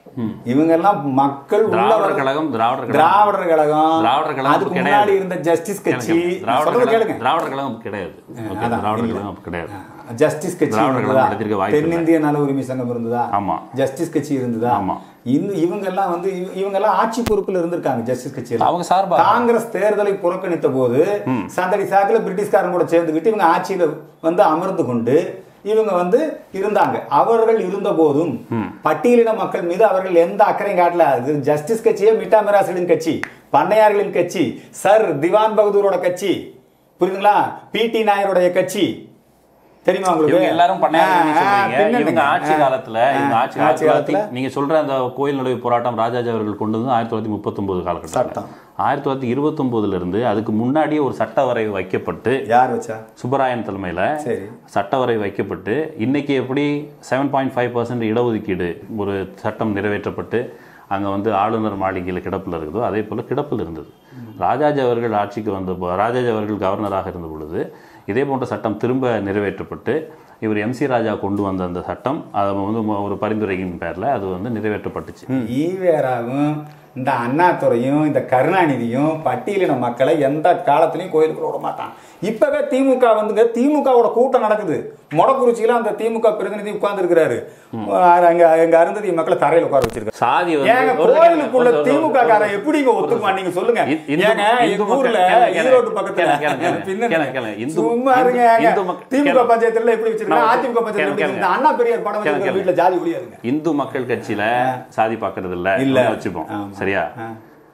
இவங்க எல்லாம் மக்கள் உள்ள திராவிடர் வர- கழகம் திராவிடர் கழகம் திராவிடர் கழகம் திராவிடர் கழகம் அதுக்கு கிடையாது. முன்னாடி இருந்த ஜஸ்டிஸ் கட்சி திராவிடர் சொல்றது கழகம் கேளுங்க திராவிடர் கழகம் அப்ப கிடையாது ஓகே அதான், திராவிடர் இல்ல. கழகம் அப்ப கிடையாது ஜஸ்டிஸ் கட்சி திராவிடர் கழகம் இருந்ததா? நடத்திருக்க வாய்ப்பு இல்லை. தென்னிந்திய நல உரிமை சங்கம் இருந்ததா ஆமா. ஜஸ்டிஸ் கட்சி இருந்ததா ஆமா. இந்த இவங்க எல்லாம் வந்து இவ- இவங்க எல்லாம் ஆட்சி பொறுப்புல இருந்திருக்காங்க ஜஸ்டிஸ் கட்சியில அவங்க சார்பா காங்கிரஸ் தேர்தலை புறக்கணித்த போது சந்தடி சாக்கில் பிரிட்டிஷ்காரன் கூட சேர்ந்துக்கிட்டு இவங்க ஆட்சியில வந்து அமர்ந்து கொண்டு இவங்க வந்து இருந்தாங்க அவர்கள் இருந்த போதும் பட்டியலின மக்கள் மீது அவர்கள் எந்த அக்கறையும் காட்டல அது ஜஸ்டிஸ் கட்சியே மிட்டா மிராசுகளின் கட்சி பண்ணையார்களின் கட்சி சர் திவான் பகதூரோட கட்சி புரியுதுங்களா பிடி நாயருடைய கட்சி தெரியுமா உங்களுக்கு இவங்க எல்லாரும் பண்ணையார்கள் ஆ, ஆ, சொல்றீங்க பின்னணிங்க. இவங்க ஆட்சி ஆ, காலத்துல இவங்க ஆட்சி ஆ, ஆட்சி காலத்துல காலத்துல நீங்க சொல்ற அந்த கோயில் நுழைவு போராட்டம் ராஜாஜி அவர்கள் கொண்டு வந்து ஆயிரத்தி தொள்ளாயிரத்தி முப்பத்தொன்பது காலகட்டத்தில் சட்டம். ஆயிரத்தி தொள்ளாயிரத்தி இருபத்தொன்பதுல இருந்து அதுக்கு முன்னாடியே ஒரு சட்ட வரைவு வைக்கப்பட்டு யார் வச்சா சுப்பராயன் தலைமையில சரி சட்ட வரைவு வைக்கப்பட்டு இன்னைக்கு எப்படி செவன் பாயிண்ட் ஃபைவ் பர்சன்ட் இடஒதுக்கீடு ஒரு சட்டம் நிறைவேற்றப்பட்டு அங்கே வந்து ஆளுநர் மாளிகையில் கிடப்பில் இருக்குதோ அதே போல் கிடப்பில் இருந்தது ராஜாஜி அவர்கள் ஆட்சிக்கு வந்த போ- ராஜாஜி அவர்கள் கவர்னராக இருந்த பொழுது இதே போன்ற சட்டம் திரும்ப நிறைவேற்றப்பட்டு இவர் எம்சி ராஜா கொண்டு வந்த அந்த சட்டம் அது வந்து ம- ஒரு பரிந்துரையின் பேரில் அது வந்து நிறைவேற்றப்பட்டுச்சு ஈவேராவும் இந்த அண்ணாதுரையும் இந்த கருணாநிதியும் பட்டியலின மக்களை எந்த காலத்திலையும் கோயிலுக்குள்ள விட மாட்டான் இப்பவே திமுக வந்துங்க திமுகவோட கூட்டம் நடக்குது மொடக்குறிச்சியில அந்த திமுக பிரதிநிதி உட்கார்ந்து இருக்கிறாரு அங்க எங்க அருந்ததி மக்களை தரையில உட்கார வச்சிருக்காரு சாதி ஏங்க ஒரு கோயிலுக்குள்ள ஒரு- ஒரு- திமுக காரன் எப்படிங்க ஒத்துக்குவான் நீங்க சொல்லுங்க இந்து- இந்து- ஏங்க இந்து எங்க மக்கள் ஊர்ல கேளுங்க, கேளுங்க, ஈரோடு பக்கத்துல கேளுங்க, கேளுங்க, பின்னாடி. கேளுங்க, கேளுங்க. இந்து- சும்மா இருங்க இந்து- ஏங்க. இந்து மக்கள் திமுக கேளுங்க. பஞ்சாயத்துல எப்படி வச்சிருக்காங்க நான் அதிமுக பஞ்சாயத்துல எப்படி கேளுங்க. வச்சிருக்காங்க? அண்ணா பெரியார் படம் கேளுங்க, வச்சிருக்கிற கேளுங்க. வீட்டுல ஜாதி ஒளியா இருங்க இந்து மக்கள் கட்சியில சாதி பார்க்கறது இல்ல இல்ல. இல்ல வச்சுப்போம் ஆமா. சரியா ஆ.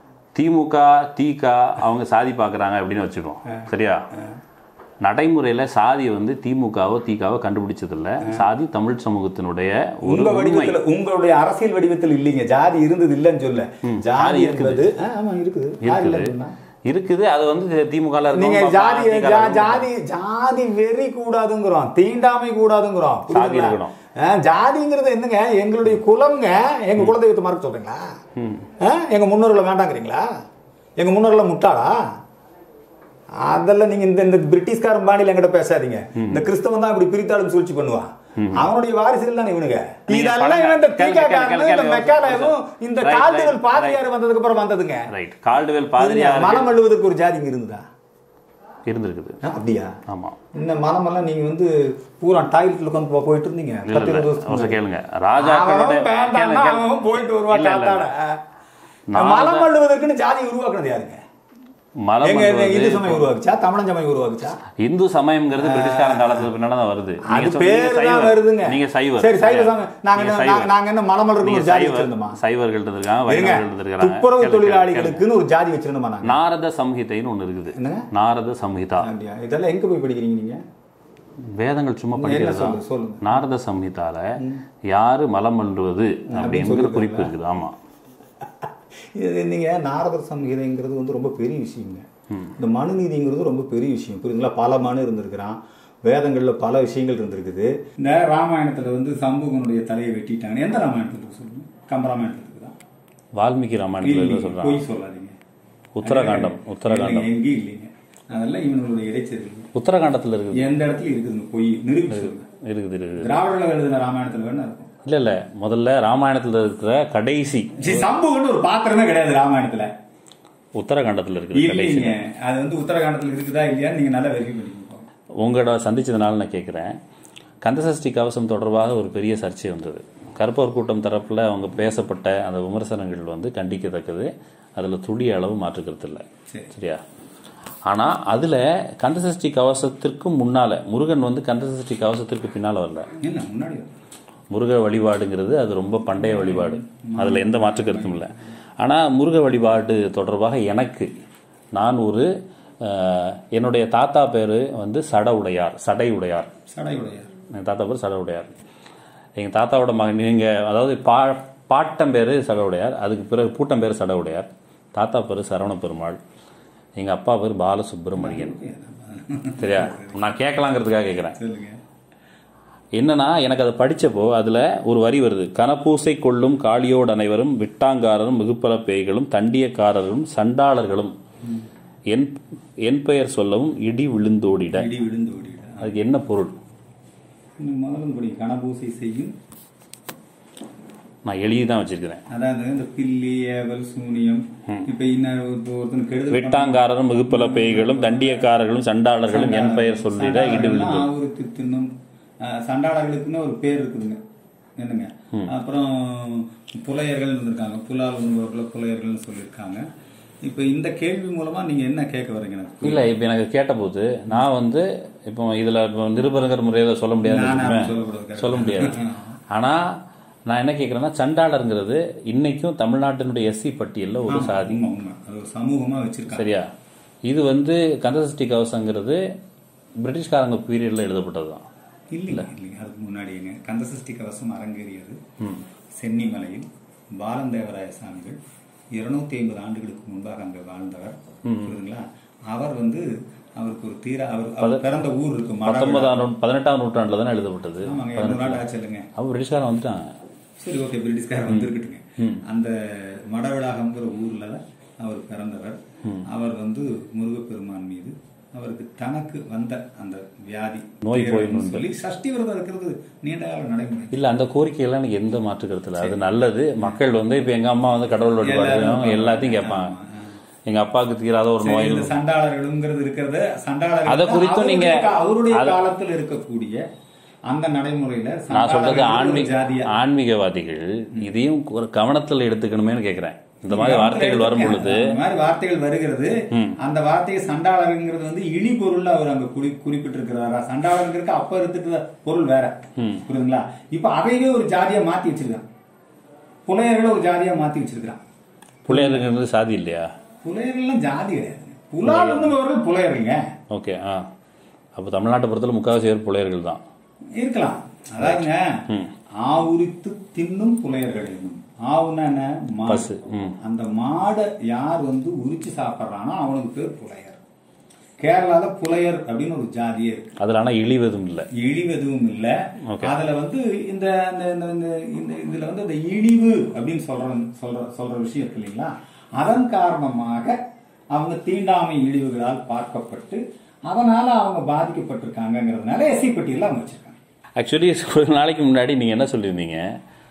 திமுக திக அவங்க சாதி பார்க்கறாங்க அப்படின்னு வச்சுப்போம் சரியா நடைமுறையில சாதி வந்து திமுகவோ திகாவோ கண்டுபிடிச்சது இல்ல சாதி தமிழ் சமூகத்தினுடைய ஒரு உங்க உண்மை வடிவத்துல உங்களுடைய அரசியல் வடிவத்தில் இல்லைங்க ஜாதி இருந்தது இல்லைன்னு சொல்ல ஜாதி இருக்குது. என்பது ஆ, ஆமா இருக்குது யார் இல்லைன்னு இருக்குது சொன்னா? இருக்குது அது வந்து திமுக நீங்க ஜாதி ஜா- ஜாதி ஜாதி வெறி கூடாதுங்கிறோம் தீண்டாமை கூடாதுங்கிறோம் சாதி புரியுதுங்களா? இருக்கணும். ஆ, ஜாதிங்கிறது என்னங்க எங்களுடைய குலம்ங்க எங்க குலதெய்வத்தை மறக்க சொல்றீங்களா ஆ, எங்க முன்னோர்களை வேண்டாங்கிறீங்களா எங்க முன்னோர்களை முட்டாளா அதெல்லாம் நீங்க இந்த இந்த பிரிட்டிஷ்காரன் பாணியில் என்கிட்ட பேசாதீங்க இந்த கிறிஸ்தவன் தான் இப்படி பிரித்தாளும் சூழ்ச்சி பண்ணுவான் அவனுடைய வாரிசுகள் தான் இவனுங்க நீங்க இதெல்லாம் பழங்க- இவன் இந்த கேளுங்க, கேளுங்க, தீக்காக்காரனும், இந்த கேளுங்க, மெக்காலயமும் இந்த Right, கால்டுகள் right, பாதிரியார் வந்ததுக்கு அப்புறம் வந்ததுங்க ரைட் கால்டுவெல் பாதிரியார் மனம் அழுவதற்கு ஒரு ஜாதி இங்க இருந்ததா இருந்திருக்குது ஆ, அப்படியா ஆமா இந்த மனமெல்லாம் நீங்க வந்து பூரா டாய்லெட்ல உட்காந்து போ- போயிட்டு இருந்தீங்க இல்ல பத்து இல்ல இருபது ஒரு வருஷத்துக்கு நிமிஷம் கேளுங்க ராஜாக்களோட அவன் வேண்டாம்னா கேளுங்க, கேளுங்க. அவன் போயிட்டு வருவான் இல்ல, இல்ல, இல்ல. காத்தாட நான் மலம் அள்ளுவதற்குன்னு ஜாதி உருவாக்குனது யாருங்க மலம் எங்க வந்து இந்து சமயம் உருவாக்குச்சா தமிழன் சமயம் உருவாக்குச்சா இந்து சமயம்ங்கிறது பிரிட்டிஷ்காரன் காலத்துக்கு பின்னாடி தான் வருது அது நீங்க சொன்னீங்க பேரு தான் சைவர். வருதுங்க நீங்க சைவர் சரி சைவ சரியா? சமயம் நாங்க நீங்க என்ன சைவர். நாங்க- நாங்க என்ன மலம் அள்ளுறதுக்கு நீங்க ஒரு ஜாதி சைவர் வச்சிருந்தோமா சைவர்கள் இருக்காங்க இருங்க வைணவர்கள் இருக்காங்க துப்புரவு கேளுங்க, கேளுங்க. தொழிலாளிகளுக்குன்னு ஒரு ஜாதி வச்சிருந்தோமா நாங்க நாரத சம்ஹிதைன்னு ஒண்ணு இருக்குது என்னங்க நாரத சம்ஹிதா அப்படியா இதெல்லாம் எங்க போய் படிக்கிறீங்க நீங்க வேதங்கள் சும்மா என்ன படிக்கிறது சொல்லு சொல்லுங்க நாரத சம்ஹிதால யாரு மலம் அள்ளுவது அப்படிங்கிற குறிப்பு இருக்குது ஆமா இது நீங்க நாரதர் சம்ஹிதைங்கிறது வந்து ரொம்ப பெரிய விஷயங்க இந்த மனுநீதிங்கிறது ரொம்ப பெரிய விஷயம் புரியுதுங்களா பல மனு இருந்திருக்கிறான் வேதங்கள்ல பல விஷயங்கள் இருந்திருக்குது இந்த ராமாயணத்துல வந்து சம்புகனுடைய தலையை வெட்டிட்டாங்க எந்த ராமாயணத்துல சொல்லுங்க கம்பராமாயணத்துல இருக்குதா வால்மீகி ராமாயணத்துல என்ன சொல்றாங்க பொய் சொல்லாதீங்க உத்தரகாண்டம் உத்தரகாண்டம் இல்லைங்க, எங்கேயும் இல்லைங்க அதெல்லாம் இவனுடைய இடைச்செருங்க உத்தரகாண்டத்துல இருக்குது எந்த இடத்துல இருக்குதுங்க பொய் நிரூபிச்சு சொல்லுங்க இருக்குது இருக்குது திராவிடர்கள் எழுதின ராமாயணத்துல வேணா இருக்கும் இல்ல இல்ல முதல்ல ராமாயணத்துல இருக்கிற கடைசி சரி, சம்புகன்னு ஒரு பாத்திரமே கிடையாது ராமாயணத்துல உத்தரகாண்டத்துல இருக்குது கடைசி இல்லைங்க அது வந்து உத்தரகாண்டத்துல இருக்குதா இல்லையான்னு நீங்க நல்லா வெரிஃபை பண்ணிக்கோங்க உங்களோட சந்திச்சதுனால நான் கேட்குறேன் கந்தசஷ்டி கவசம் தொடர்பாக ஒரு பெரிய சர்ச்சை வந்தது கருப்பர் கூட்டம் தரப்புல அவங்க பேசப்பட்ட அந்த விமர்சனங்கள் வந்து கண்டிக்கத்தக்கது அதில் துளி அளவு மாற்றுக்கிறது இல்லை சரி. சரியா ஆனால் அதில் கந்தசஷ்டி கவசத்திற்கும் முன்னால் முருகன் வந்து கந்தசஷ்டி கவசத்திற்கு பின்னால் வரல என்ன முன்னாடி வா. முருக வழிபாடுங்கிறது அது ரொம்ப பண்டைய வழிபாடு அதில் எந்த மாற்று கருத்தும் இல்லை ஆனால் முருக வழிபாடு தொடர்பாக எனக்கு நான் ஒரு அஹ், என்னுடைய தாத்தா பேர் வந்து சட உடையார் சடை உடையார் சடை உடையார் எங்கள் தாத்தா பேர் சட உடையார் எங்கள் தாத்தாவோட மகன் நீங்கள் அதாவது பா பாட்டம் பேர் சட உடையார் அதுக்கு பிறகு பூட்டம் பேர் சட உடையார் தாத்தா பேர் சரவண பெருமாள் எங்கள் அப்பா பேர் பாலசுப்ரமணியன் சரியா நான் கேட்கலாங்கிறதுக்காக கேட்குறேன் சொல்லுங்க என்னன்னா எனக்கு அதை படிச்சப்போ அதுல ஒரு வரி வருது கனப்பூசை கொள்ளும் காளியோடு அனைவரும் விட்டாங்காரரும் மிகுப்பல பேய்களும் தண்டியக்காரரும் சண்டாளர்களும் என் என் பெயர் சொல்லவும் இடி விழுந்தோடிட இடி விழுந்து ஓடிட அதுக்கு என்ன பொருள் இன்னும் முதல்ல படி கணபூசை செய்யும் நான் எழுதி தான் வச்சிருக்கிறேன் அதாவது இந்த பில்லி ஏவல் சூனியம் இப்ப இன்னும் ஒருத்தன் கெடுதல் விட்டாங்காரரும் மிகுப்பல பேய்களும் தண்டியக்காரர்களும் சண்டாளர்களும் என் பெயர் சொல்லிட இடி விழுந்தோடி ஆவுருக்கு தின்னும் அஹ், சண்டாளர்களுக்குன்னு ஒரு பேர் இருக்குதுங்க என்னங்க அப்புறம் புலையர்கள் இருந்திருக்காங்க புலால் உண்பவர்களை புலையர்கள்னு சொல்லியிருக்காங்க இப்ப இந்த கேள்வி மூலமா நீங்க என்ன கேட்க வரீங்க எனக்கு இல்ல இப்ப எனக்கு கேட்டபோது நான் வந்து இப்போ இதுல இப்போ நிருபருங்கிற முறையில சொல்ல முடியாதுன்னு நானே அப்படி வச்சுக்கோங்க. சொல்லக்கூடாது. சொல்ல முடியாது ஆனா நான் என்ன கேட்கறேன்னா சண்டாளருங்கிறது இன்னைக்கும் தமிழ்நாட்டினுடைய எஸ்சி பட்டியல்ல ஒரு சாதி உண்மை உண்மை அது ஒரு சமூகமா வச்சிருக்காங்க சரியா இது வந்து கந்தசஷ்டி கவசங்கிறது பிரிட்டிஷ்காரங்க பீரியட்ல எழுதப்பட்டதுதான் இல்லைங்க இல்லைங்க அதுக்கு முன்னாடிங்க கந்தசஷ்டி கவசம் அரங்கேறியது சென்னிமலையில் பாலந்தேவராய சாமிகள் இருநூத்தி ஐம்பது ஆண்டுகளுக்கு முன்பாக அங்க வாழ்ந்தவர் புரியுதுங்களா அவர் வந்து அவருக்கு ஒரு தீர அவர் அவர் பிறந்த ஊர் இருக்கு மடவிழா. பத்தொன்பதாம் நூ- பதினெட்டாம் நூற்றாண்டுல தானே எழுதப்பட்டது ஆமாங்க இருநூறு நாள் ஆச்சு இல்லைங்க அவன் பிரிட்டிஷ்காரன் வந்துட்டான் சரி ஓகே பிரிட்டிஷ்காரர் வந்திருக்கட்டுங்க அந்த மடவிழாகம்ங்கிற ஊர்ல தான் அவர் பிறந்தவர் அவர் வந்து முருகப்பெருமான் மீது அவருக்கு தனக்கு வந்த அந்த வியாதி நோய் பேரன்னு போயிடணும் சொல்லி சஷ்டி விரதம் இருக்கிறது நீண்ட கால நடைமுறை இல்ல அந்த கோரிக்கையெல்லாம் எனக்கு எந்த மாற்று கருத்து இல்ல அது நல்லது மக்கள் வந்து இப்ப எங்க அம்மா வந்து கடவுள் வழிபாடு எல்லாத்தையும் கேட்பாங்க எங்க அப்பாவுக்கு தீராத ஒரு நோய் இந்த சண்டாளர்களுங்கிறது இருக்கிறது சண்டாளர்கள் அதை குறித்தும் அவருடைய நீங்க- கா- அவருடைய காலத்தில் இருக்கக்கூடிய அந்த நடைமுறையில நான் சொல்றது சண்டாளர்கள் ஒரு ஆன்மீக ஜாதியா ஆன்மீகவாதிகள் இதையும் ஒரு கவனத்தில் எடுத்துக்கணுமேனு கேக்குறேன் இந்த மாதிரி வார்த்தைகள் வரும் பொழுது அந்த மாதிரி வார்த்தைகள் வருகிறது அந்த வார்த்தையை சண்டாளருங்கிறது வந்து இழி பொருள்ல அவர் அங்க குறி குறிப்பிட்டிருக்கிறாரா சண்டாளருங்கிறதுக்கு அப்ப இருந்துட்டு பொருள் வேற புரியுதுங்களா இப்ப அதையவே ஒரு ஜாதியா மாத்தி வச்சிருக்கான் புலையர்களை ஒரு ஜாதியா மாத்தி வச்சிருக்கான் பிள்ளையாருங்கிறது சாதி இல்லையா புலையர்கள்லாம் ஜாதி கிடையாது புலால் இருந்தவர்கள் புலையருங்க ஓகே ஆ அப்போ தமிழ்நாட்டை பொறுத்தல முக்காவாசி பேர் பிள்ளையர்கள் தான் இருக்கலாம் அதாவதுங்க ஆவுரித்து தின்னும் புலையர்கள் என்னும் ஆவுன்னா என்ன மாடு. பசு ம் அந்த மாடை யார் வந்து உரிச்சு சாப்பிட்றானோ அவனுக்கு பேர் புலையர் கேரளால புலையர் அப்படின்னு ஒரு ஜாதியே இருக்கு அதில் ஆனால் இழிவதும் இல்லை இழிவு எதுவும் இல்ல Okay. அதுல வந்து இந்த இந்த- இந்த- இந்த- இந்த இதுல வந்து இந்த இழிவு அப்படின்னு சொல்ற சொல்ற சொல்ற விஷயம் இருக்கு இல்லைங்களா அதன் காரணமாக அவங்க தீண்டாமை இழிவுகளால் பார்க்கப்பட்டு அதனால அவங்க பாதிக்கப்பட்டிருக்காங்கிறதுனால எஸ்சி பட்டியல அவங்க வச்சிருக்காங்க ஆக்சுவலி கொஞ்ச நாளைக்கு முன்னாடி நீங்கள் என்ன சொல்லியிருந்தீங்க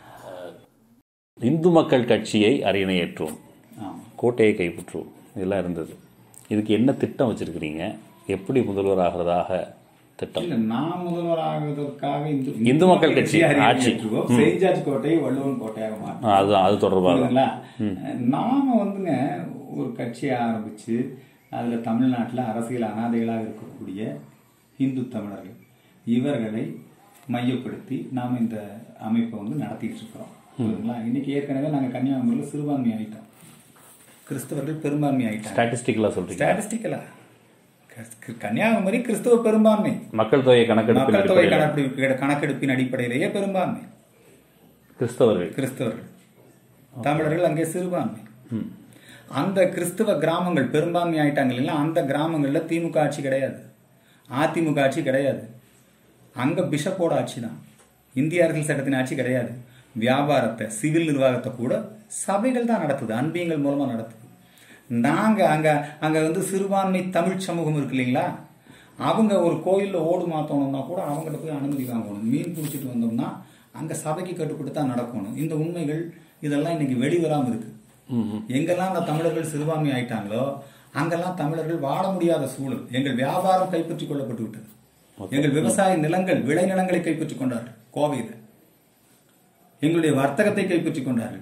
இந்து மக்கள் கட்சியை அரியணையேற்றுவோம் ஆமாம் கோட்டையை கைப்பற்றுவோம் இதெல்லாம் இருந்தது இதுக்கு என்ன திட்டம் வச்சிருக்கிறீங்க எப்படி முதல்வர் ஆகிறதாக திட்டம் இல்ல நான் முதல்வர் ஆகுவதற்காக இந்து இந்து மக்கள் கட்சி, ஆட்சி. செயின்ட் ஜார்ஜ் கோட்டை வள்ளுவன் கோட்டையாக மாற்றோம் ஆ, அதுதான் அது தொடர்பாக புரியுதுங்களா நாம வந்துங்க ஒரு கட்சியை ஆரம்பிச்சு அதுல தமிழ்நாட்டுல அரசியல் அனாதைகளாக இருக்கக்கூடிய இந்து தமிழர்கள் இவர்களை மையப்படுத்தி நாம் இந்த அமைப்பை வந்து நடத்திட்டு இருக்கிறோம் புரியுதுங்களா இன்னைக்கு ஏற்கனவே நாங்க கன்னியாகுமரியில் சிறுபான்மை ஆயிட்டோம் கிறிஸ்தவர்கள் பெரும்பான்மை ஆயிட்டாங்க ஸ்டாட்டிஸ்டிக்கலாக சொல்கிறீங்க ஸ்டாட்டிஸ்டிக்கலா கன்னியாகுமரி கிறிஸ்தவ பெரும்பான்மை மக்கள் தொகை கணக்கெடுப்பின் மக்கள் தொகை அடிப்படையில் கணக்கெடுப்பு கணக்கெடுப்பின் அடிப்படையிலேயே பெரும்பான்மை கிறிஸ்தவர்கள் கிறிஸ்தவர்கள் தமிழர்கள் அங்கே சிறுபான்மை அந்த கிறிஸ்தவ கிராமங்கள் பெரும்பான்மை ஆயிட்டாங்க இல்லைங்களா அந்த கிராமங்கள்ல திமுக ஆட்சி கிடையாது அதிமுக ஆட்சி கிடையாது அங்க பிஷப்போட ஆட்சி தான் இந்திய அரசியல் சட்டத்தின் ஆட்சி கிடையாது வியாபாரத்தை சிவில் நிர்வாகத்தை கூட சபைகள் தான் நடத்துது அன்பியங்கள் மூலமா நடத்துது நாங்க அங்க அங்க வந்து சிறுபான்மை தமிழ் சமூகம் இருக்கு இல்லைங்களா அவங்க ஒரு கோயில்ல ஓடு மாத்தணும்னா கூட அவங்ககிட்ட போய் அனுமதி வாங்கணும் மீன் பிடிச்சிட்டு வந்தோம்னா அங்க சபைக்கு கட்டுப்பட்டு தான் நடக்கணும் இந்த உண்மைகள் இதெல்லாம் இன்னைக்கு வெளிவராம இருக்கு எங்கெல்லாம் அந்த தமிழர்கள் சிறுபான்மை ஆயிட்டாங்களோ அங்கெல்லாம் தமிழர்கள் வாழ முடியாத சூழல் எங்கள் வியாபாரம் கைப்பற்றிக் கொள்ளப்பட்டு விட்டது எங்கள் விவசாய நிலங்கள் விளைநிலங்களை கைப்பற்றிக் கொண்டார்கள் கோவையில் எங்களுடைய வர்த்தகத்தை கைப்பற்றிக் கொண்டார்கள்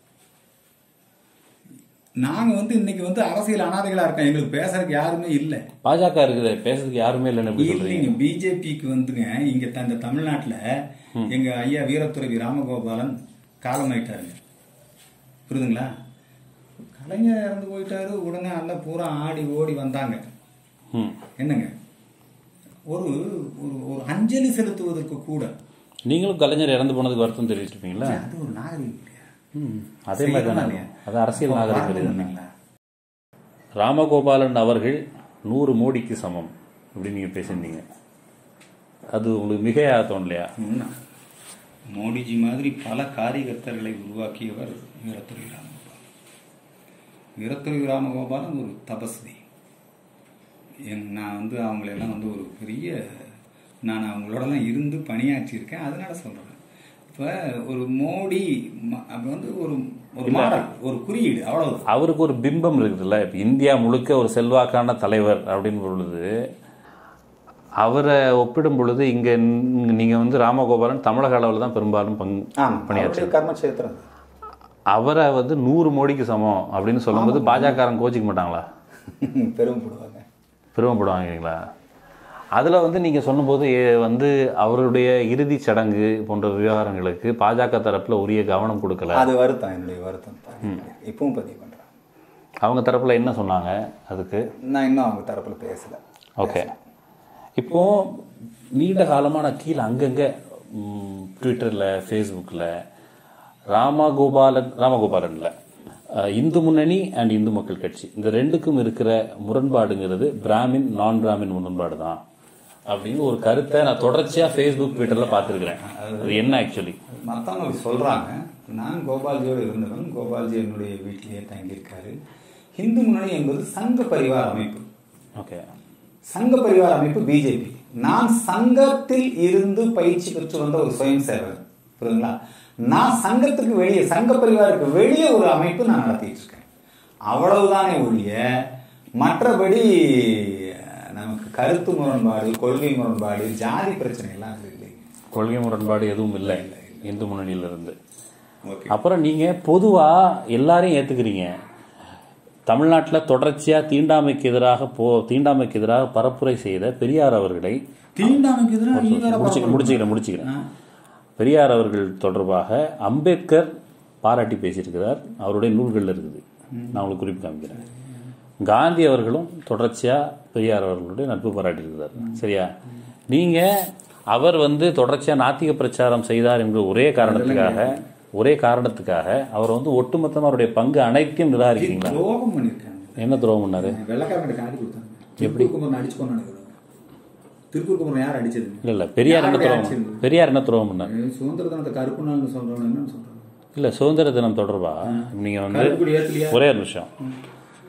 நாங்க வந்து இன்னைக்கு வந்து அரசியல் அனாதைகளா இருக்கோம் எங்களுக்கு பேசுறதுக்கு யாருமே இல்லை பாஜக இருக்குது பேசுறதுக்கு யாருமே இல்லைன்னு எப்படி சொல்றீங்க இல்லைங்க பிஜேபிக்கு வந்துங்க இங்க த- இந்த தமிழ்நாட்டுல எங்க ஐயா வீரத்துறவி ராமகோபாலன் காலமாயிட்டாருங்க புரியுதுங்களா கலைஞர் இறந்து போயிட்டாரு உடனே எல்லாம் பூரா ஆடி ஓடி வந்தாங்க ம் என்னங்க ஒரு ஒரு ஒரு அஞ்சலி செலுத்துவதற்கு கூட நீங்களும் கலைஞர் இறந்து போனதுக்கு வருத்தம் தெரிவிச்சிருப்பீங்களா அது ஒரு நாகரிகம் இல்லையா ம் அதே மாதிரி செய்யணுமா தானே இல்லையா? அது அரசியல் அப்போ நாகரிகம் வார்த்தை தானே இல்லைங்களா? ராமகோபாலன் அவர்கள் நூறு மோடிக்கு சமம் அப்படின்னு நீங்க பேசியிருந்தீங்க அது உங்களுக்கு மிகையா தோணலையா உண்மை. மோடிஜி மாதிரி பல காரியகர்த்தர்களை உருவாக்கியவர் வீரத்துறை ராமகோபாலன் வீரத்துறை ராமகோபாலன் ஒரு தபஸ்வி என் நான் வந்து அவங்களெல்லாம் வந்து ஒரு பெரிய நான் அவங்களோடலாம் இருந்து பணியாற்றியிருக்கேன் அதனால சொல்றேன் இப்போ ஒரு மோடி ம- அது வந்து ஒரு ஒரு மாடல் ஒரு குறியீடு அவ்வளவு அவருக்கு ஒரு பிம்பம் இருக்குதுல்ல இப்போ இந்தியா முழுக்க ஒரு செல்வாக்கான தலைவர் அப்படின்னு பொழுது அவரை ஒப்பிடும் பொழுது இங்க நீ- நீங்க வந்து ராமகோபாலன் தமிழக அளவில் தான் பெரும்பாலும் பங்கு பணியாற்றி கர்மக்ஷேத்திரம் அவரை வந்து நூறு மோடிக்கு சமம் அப்படின்னு சொல்லும்போது பாஜகரன் கோச்சிக்க மாட்டாங்களா பெருமைப்படுவாங்க பெருமைப்படுவாங்களா அதில் வந்து நீங்கள் சொன்னபோது ஏ- வந்து அவருடைய இறுதிச் சடங்கு போன்ற விவகாரங்களுக்கு பாஜக தரப்பில் உரிய கவனம் கொடுக்கல அது வருத்தம் என்னுடைய வருத்தம் தான் இப்பவும் பதிவு பண்றேன் அவங்க தரப்பில் என்ன சொன்னாங்க அதுக்கு நான் இன்னும் அவங்க தரப்புல பேசல ஓகே இப்போ நீண்ட காலமாக நான் கீழே அங்கங்கே ட்விட்டரில் ஃபேஸ்புக்கில் ராமகோபாலன் ராமகோபாலன்ல அஹ், இந்து முன்னணி அண்ட் இந்து மக்கள் கட்சி இந்த ரெண்டுக்கும் இருக்கிற முரண்பாடுங்கிறது பிராமின் நான் பிராமின் முரண்பாடு தான் அப்படின்னு ஒரு கருத்தை நான் தொடர்ச்சியாக ஃபேஸ்புக் ட்விட்டரில் பார்த்துருக்குறேன் அது என்ன ஆக்சுவலி மற்றவங்க சொல்றாங்க நான் கோபால்ஜியோடு இருந்தவன் கோபால்ஜி என்னுடைய வீட்டிலேயே தங்கியிருக்காரு இந்து முன்னணி என்பது சங்க பரிவார அமைப்பு ஓகே சங்க பரிவார அமைப்பு பிஜேபி நான் சங்கத்தில் இருந்து பயிற்சி பெற்று வந்த ஒரு சுயம் சேவகர் புரியுதுங்களா நான் சங்கத்துக்கு வெளியே சங்க பரிவாருக்கு வெளியே ஒரு அமைப்பு நான் நடத்திட்டு இருக்கேன் அவ்வளவுதானே ஒழிய மற்றபடி அஹ், நமக்கு கருத்து முரண்பாடு கொள்கை முரண்பாடு ஜாதி பிரச்சனை எல்லாம் அது இல்லை கொள்கை முரண்பாடு எதுவும் இல்லை இந்து முன்னணியிலிருந்து ஓகே அப்புறம் நீங்கள் பொதுவாக எல்லாரையும் ஏற்றுக்கிறீங்க தமிழ்நாட்டில் தொடர்ச்சியாக தீண்டாமைக்கு எதிராக போ தீண்டாமைக்கு எதிராக பரப்புரை செய்த பெரியார் அவர்களை தீண்டாமைக்கு எதிராக நீ வேற முடிச்சு முடிச்சுக்கிறேன் முடிச்சுக்கிறேன் பெரியார் அவர்கள் தொடர்பாக அம்பேத்கர் பாராட்டி பேசியிருக்கிறார் அவருடைய நூல்கள் இருக்குது நான் உங்களுக்கு குறிப்பு காமிக்கிறேன் காந்தி அவர்களும் தொடர்ச்சியாக பெரியார் அவர்களுடைய நட்பு பாராட்டியிருக்கிறார் சரியா நீங்கள் அவர் வந்து தொடர்ச்சியாக நாத்திக பிரச்சாரம் செய்தார் என்கிற ஒரே காரணத்துக்காக ஒரே காரணத்துக்காக அவர் வந்து ஒட்டுமொத்தமாக அவருடைய பங்கு அனைத்தையும் நிராகரிக்கிறீங்களா துரோகம் பண்ணிருக்காங்க என்ன துரோகம் பண்ணாரு வெள்ளக்காரங்கிட்ட காதி கொடுத்தாங்க திருப்பூர் குமரன் அடிச்சு கொண்டாங்க திருப்பூர் குமரன் யார் அடிச்சது இல்லை இல்லை பெரியார் என்ன யாருடைய துரோகம் ஆட்சி? பெரியார் என்ன துரோகம் பண்ணார் ஏய், சுதந்திர தினத்தை கருப்பு நாள்னு சொல்றவங்க என்னன்னு சொல்றாங்க இல்லை சுதந்திர தினம் தொடர்பா நீங்கள் வந்து கருப்புக்குடி ஏத்துலையா ஒரே ஒரு நிமிஷம்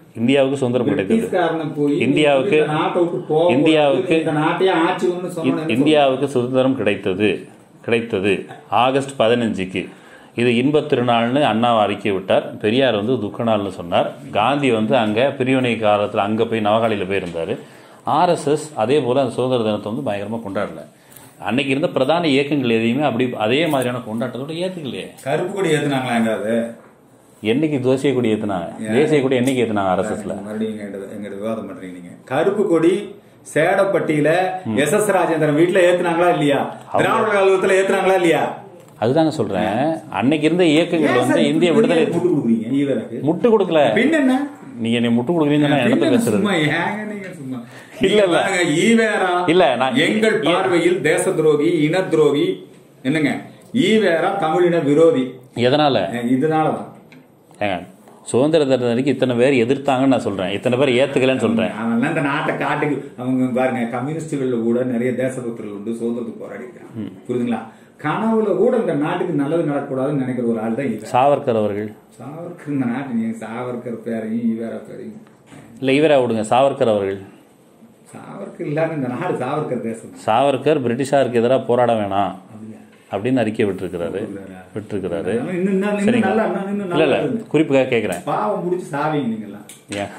இந்தியாவுக்கு சுதந்திரம் கிடைத்தது பிரிட்டிஷ்காரனை போய் இந்தியாவுக்கு இந்த நாட்டை விட்டு போக இந்தியாவுக்கு இந்த நாட்டையே ஆட்சின்னு சொன்னா இந்தியாவுக்கு சுதந்திரம் கிடைத்தது கிடைத்தது ஆகஸ்ட் பதினஞ்சுக்கு இது இன்பத் திருநாள்னு அண்ணா அறிக்கை விட்டார் பெரியார் வந்து துக்க நாள்னு சொன்னார் காந்தி வந்து அங்கே பிரிவினை காலத்தில் அங்கே போய் நவகாலியில் போயிருந்தார் ஆர்எஸ்எஸ் அதே போல் அந்த சுதந்திர தினத்தை வந்து பயங்கரமாக கொண்டாடல அன்னைக்கு இருந்த பிரதான இயக்கங்கள் எதையுமே அப்படி அதே மாதிரியான கொண்டாட்டத்தோட ஏற்றுக்கலையே கருப்பு கொடி ஏத்துனாங்களா எங்காவது என்னைக்கு தேசிய கொடி ஏத்துனாங்க தேசிய கொடி என்னைக்கு ஏத்துனாங்க ஆர்எஸ்எஸ்ல மறுபடியும் எங்கிட்ட எங்கிட்ட விவாதம் பண்றீங்க நீங்க கருப்பு கொடி சேடப்பட்டியில எஸ் எஸ் ராஜேந்திரன் வீட்டுல ஏத்துனாங்களா இல்லையா திராவிட கழகத்துல ஏத்துனாங்களா இல்லையா அதுதாங்க சொல்றேன் அன்னைக்கு இருந்த இயக்கங்கள் ஏன் வந்து சார் இந்திய இப்படி விடுதலை முட்டு கொடுக்குறீங்க ஈவருக்கு முட்டு கொடுக்கல பின்ன என்ன நீங்க என்னை முட்டு கொடுக்குறீங்கன்னு நான் பின்ன இடத்த என்ன பேசுறது சும்மா ஏங்க நீங்க சும்மா இல்ல, இல்ல. பாருங்க, ஈவேரா இல்ல, நான் எங்கள் ஏ- பார்வையில் தேச துரோகி இன துரோகி என்னங்க ஈவேரா தமிழின விரோதி எதனால இதனாலதான் ஏங்க சுதந்திர தினத்தன்னைக்கு இத்தனை பேர் எதிர்த்தாங்கன்னு நான் சொல்றேன் இத்தனை பேர் ஏத்துக்கலன்னு சொல்றேன் அவன்லாம் இந்த நாட்டை காட்டுக்கு அவங்க பாருங்க கம்யூனிஸ்டுகள்ல கூட நிறைய தேசபக்தர்கள் உண்டு சுதந்திரத்துக்கு போராடி இருக்காங்க புரியுதுங்களா கனவுல கூட இந்த நாட்டுக்கு நல்லது நடக்கக்கூடாதுன்னு நினைக்கிற ஒரு ஆள் தான் இவர் சாவர்கர் அவர்கள் சாவர்கர் இந்த நாட்டு நீங்க சாவர்கர் பேரையும் ஈவேரா பேரையும் இல்ல இவரா விடுங்க சாவர்கர் அவர்கள் சாவர்கர் இல்லாம இந்த நாடு சாவர்கர் தேசம் சாவர்கர் பிரிட்டிஷாருக்கு எதிராக போராட வேணாம் அப்படியா? அப்படின்னு அறிக்கை விட்டுருக்கிறாரு விட்டுருக்கிறாரு இன்னும் இன்னும் இன்னும் சரிங்களா நல்லா இன்னும் இன்னும் இல்ல இல்ல நல்லா இருங்க. குறிப்புக்காக கேட்கிறேன் பாவம் முடிச்சு சாவீங்க நீங்கெல்லாம் ஏன்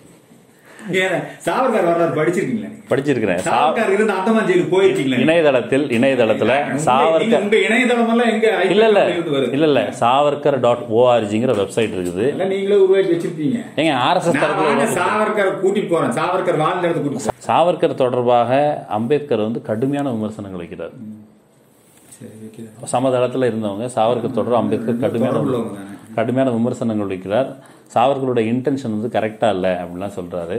ஏன் சாவர்கர் வரலாறு படிச்சிருக்கீங்களா நீங்க படிச்சிருக்கிறேன் சா- சாவர்கர் இருந்து அந்தமான் ஜெயிலுக்கு போயிருக்கீங்களா நீங்க? இணையதளத்தில் இணையதளத்துல உங்க- சாவர்கர் உங்க இணையதளம் எல்லாம் எங்க இல்ல இல்ல இருந்து வருது இல்ல இல்ல சாவர்கர் டாட் ஓஆர்ஜிங்கிற வெப்சைட் இருக்குது எல்லாம் நீங்களே உருவாக்கி வச்சிருப்பீங்க ஏங்க ஆர்எஸ்எஸ் நான் வாங்க தரப்புல சாவர்கர் கூட்டிட்டு போறேன் சாவர்கர் வாழ்ந்த இடத்துக்கு கூட்டிட்டு போறேன் சாவர்கர் தொடர்பாக அம்பேத்கர் வந்து கடுமையான விமர்சனங்கள் வைக்கிறார் சரி வைக்கிறேன் சமதளத்தில் இருந்தவங்க சாவர்கர் தொடர்பு அம்பேத்கர் கடுமையான உள்ளவங்க தானே. கடுமையான விமர்சனங்கள் வைக்கிறார் சாவர்களோட இன்டென்ஷன் வந்து கரெக்டாக இல்லை அப்படிலாம் சொல்றாரு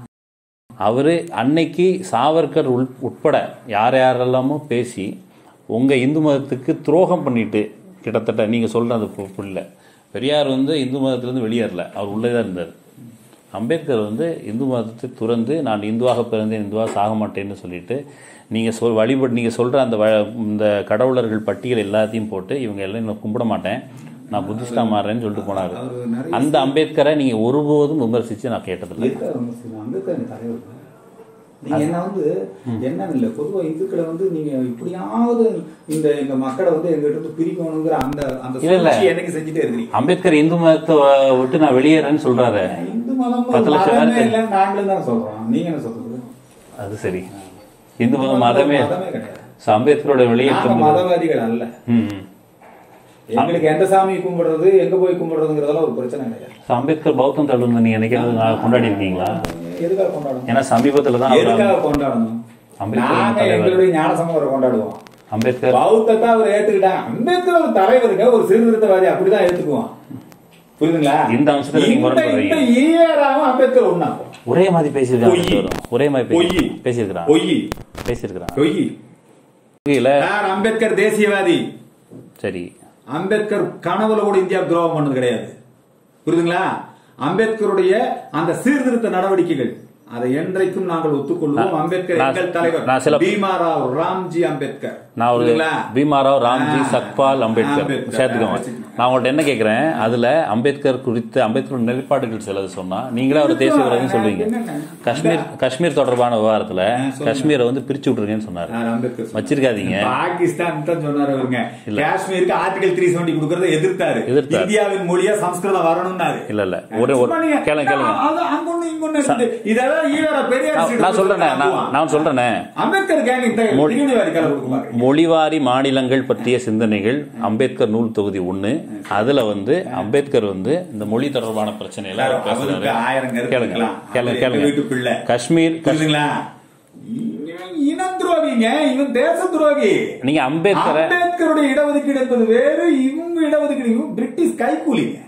அவர் அன்னைக்கு சாவர்கர் உள் உட்பட யார் யாரெல்லாமோ பேசி உங்கள் இந்து மதத்துக்கு துரோகம் பண்ணிட்டு கிட்டத்தட்ட நீங்கள் சொல்கிற அந்த பு- புள்ள பெரியார் வந்து இந்து மதத்திலேருந்து வெளியேறல அவர் உள்ளே தான் இருந்தார் அம்பேத்கர் வந்து இந்து மதத்தை துறந்து நான் இந்துவாக பிறந்தேன் இந்துவாக சாக மாட்டேன்னு சொல்லிட்டு நீங்கள் சொல் வழிபட் நீங்கள் சொல்கிற அந்த வ- இந்த கடவுளர்கள் பட்டியல் எல்லாத்தையும் போட்டு இவங்க எல்லாம் நான் கும்பிட மாட்டேன் நான் புத்திஸ்டா மாறுறேன்னு சொல்லிட்டு போனார் அவர் நிறைய அந்த அம்பேத்கரை நீங்கள் ஒருபோதும் விமர்சித்து நான் கேட்டதில்லை இருக்காரு ரொம்ப சரி. அம்பேத்கர் எங்க தலைவர் தான். நீங்க என்ன வந்து என்ன இல்ல பொதுவா இந்துக்களை வந்து நீங்க இப்படியாவது இந்த எங்க மக்களை வந்து எங்க இருந்து பிரிக்கணுங்கிற அந்த அந்த இல்ல, இல்ல. சூழ்ச்சி என்னைக்கு செஞ்சுட்டே இருக்கிறீங்க அம்பேத்கர் இந்து மதத்தை வ- விட்டு நான் வெளியேறேன்னு சொல்றாரு இந்து மதம் பத்து லட்சம் மதமே பேருக்கு. இல்லைன்னு நாங்களும் தான் சொல்றோம் நீங்க என்ன சொல்றது அது சரி இந்து மதம் மதமே மதமே கிடையாது So, அம்பேத்கரோட நாங்க வெளியேற்றம் மதவாதிகள் அல்ல ம், ம். எங்களுக்கு எந்த சாமி கும்பிடுறது எங்க போய் கும்பிடுறதுங்கிறதெல்லாம் ஒரு பிரச்சனை கிடையாது So, அம்பேத்கர் பௌத்தம் தழுந்து நீங்க என்னைக்காவது நான் கொண்டாடி இருக்கீங்களா எதுக்காக கொண்டாடணும் ஏன்னா சமீபத்துல தான் அவர் எதுக்காக கொண்டாடணும் அம்பேத்கர் நாங்க தலைவர். எங்களுடைய ஞான சமூகம் கொண்டாடுவோம் அம்பேத்கர் பௌத்தத்தை அவர் ஏத்துக்கிட்டாங்க அம்பேத்கர் ஒரு தலைவருங்க ஒரு சீர்திருத்தவாதி அப்படிதான் ஏத்துக்குவான் புரியுதுங்களா இந்த அம்சத்துல நீங்க இந்த- முரண்படுறீங்க. இந்த ஈயராவும் அம்பேத்கர் ஒண்ணா ஒரே மாதிரி பேசியிருக்காங்க பொய். ரெண்டு பேரும். ஒரே மாதிரி பொய். பேசி பேசியிருக்கிறான் பொய் பேசியிருக்கிறான் பொய் இல்ல யார் அம்பேத்கர் தேசியவாதி சரி அம்பேத்கர் கனவுல கூட இந்தியா துரோகம் பண்ணது கிடையாது புரியுதுங்களா அம்பேத்கருடைய அந்த சீர்திருத்த நடவடிக்கைகள் அதை என்றைக்கும் நாங்கள் ஒத்துக்கொள்வோம் நான்- அம்பேத்கர் நான்- எங்கள் தலைவர் நான் சில- பீமாராவ் ராம்ஜி அம்பேத்கர் நான் ஒரு புரியுதுங்களா? பீமாராவ் ராம்ஜி ஆ, சக்பால் அம்பேத்கர் அம்பேத்கர். சேர்த்துக்கோங்க வச்சுக்கோங்க. நான் உங்கள்ட்ட என்ன கேட்கிறேன் அதுல அம்பேத்கர் குறித்த அம்பேத்கர் நிலைப்பாடுகள் சிலது சொன்னா நீங்களே அவர் தேசியவாதம் சொல்லுவீங்க என்னங்க? காஷ்மீர் காஷ்மீர் தொடர்பான விவகாரத்துல சொல்லுங்க. காஷ்மீரை வந்து பிரிச்சு விட்டுருங்கன்னு சொன்னாரு யார் அம்பேத்கர் சொன்னார். வச்சிருக்காதீங்க பாகிஸ்தான் தான் சொன்னாரு அவருங்க காஷ்மீருக்கு ஆர்டிகல் த்ரீ செவன்டி கொடுக்கறத எதிர்த்தாரு எதிர்த்தாரு. இந்தியாவின் மொழியா சம்ஸ்கிருதம் வரணும்னாரு இல்ல இல்ல ஒரு ஒரு சும்மா நீங்க- கேளுங்க கேளுங்க அது அங்கொன்னு இங்கொன்னு இருக்குது. இதெல்லாம் ஈவேரா பெரியார் நான் சீட்டு நான் சொல்றேனே நான் கொடுக்குறாங்க. நான் சொல்றேனே அம்பேத்கர் கேங் இந்த மொழி- பிரிவினைவாதி கலை கொடுக்க பாருங்க. மொழிவாரி மாநிலங்கள் பற்றிய சிந்தனைகள் அம்பேத்கர் நூல் தொகுதி ஒண்ணு அதுல வந்து அம்பேத்கர் வந்து இந்த மொழி தொடர்பான பிரச்சனையில அவர் அவருக்கு பேசுறாரு ஆயிரம் கருத்து கேளுங்க இருக்கலாம். கேளுங்க அவர் எங்க வீட்டு பிள்ளை. கேளுங்க காஷ்மீர் காஷ்- புரியுதுங்களா இவன் இன துரோகிங்க இவன் தேச துரோகி நீங்க அம்பேத்கரை அம்பேத்கருடைய இடஒதுக்கீடு என்பது வேறு இவங்க இடஒதுக்கீடு இவங்க பிரிட்டிஷ் கைக்கூலிங்க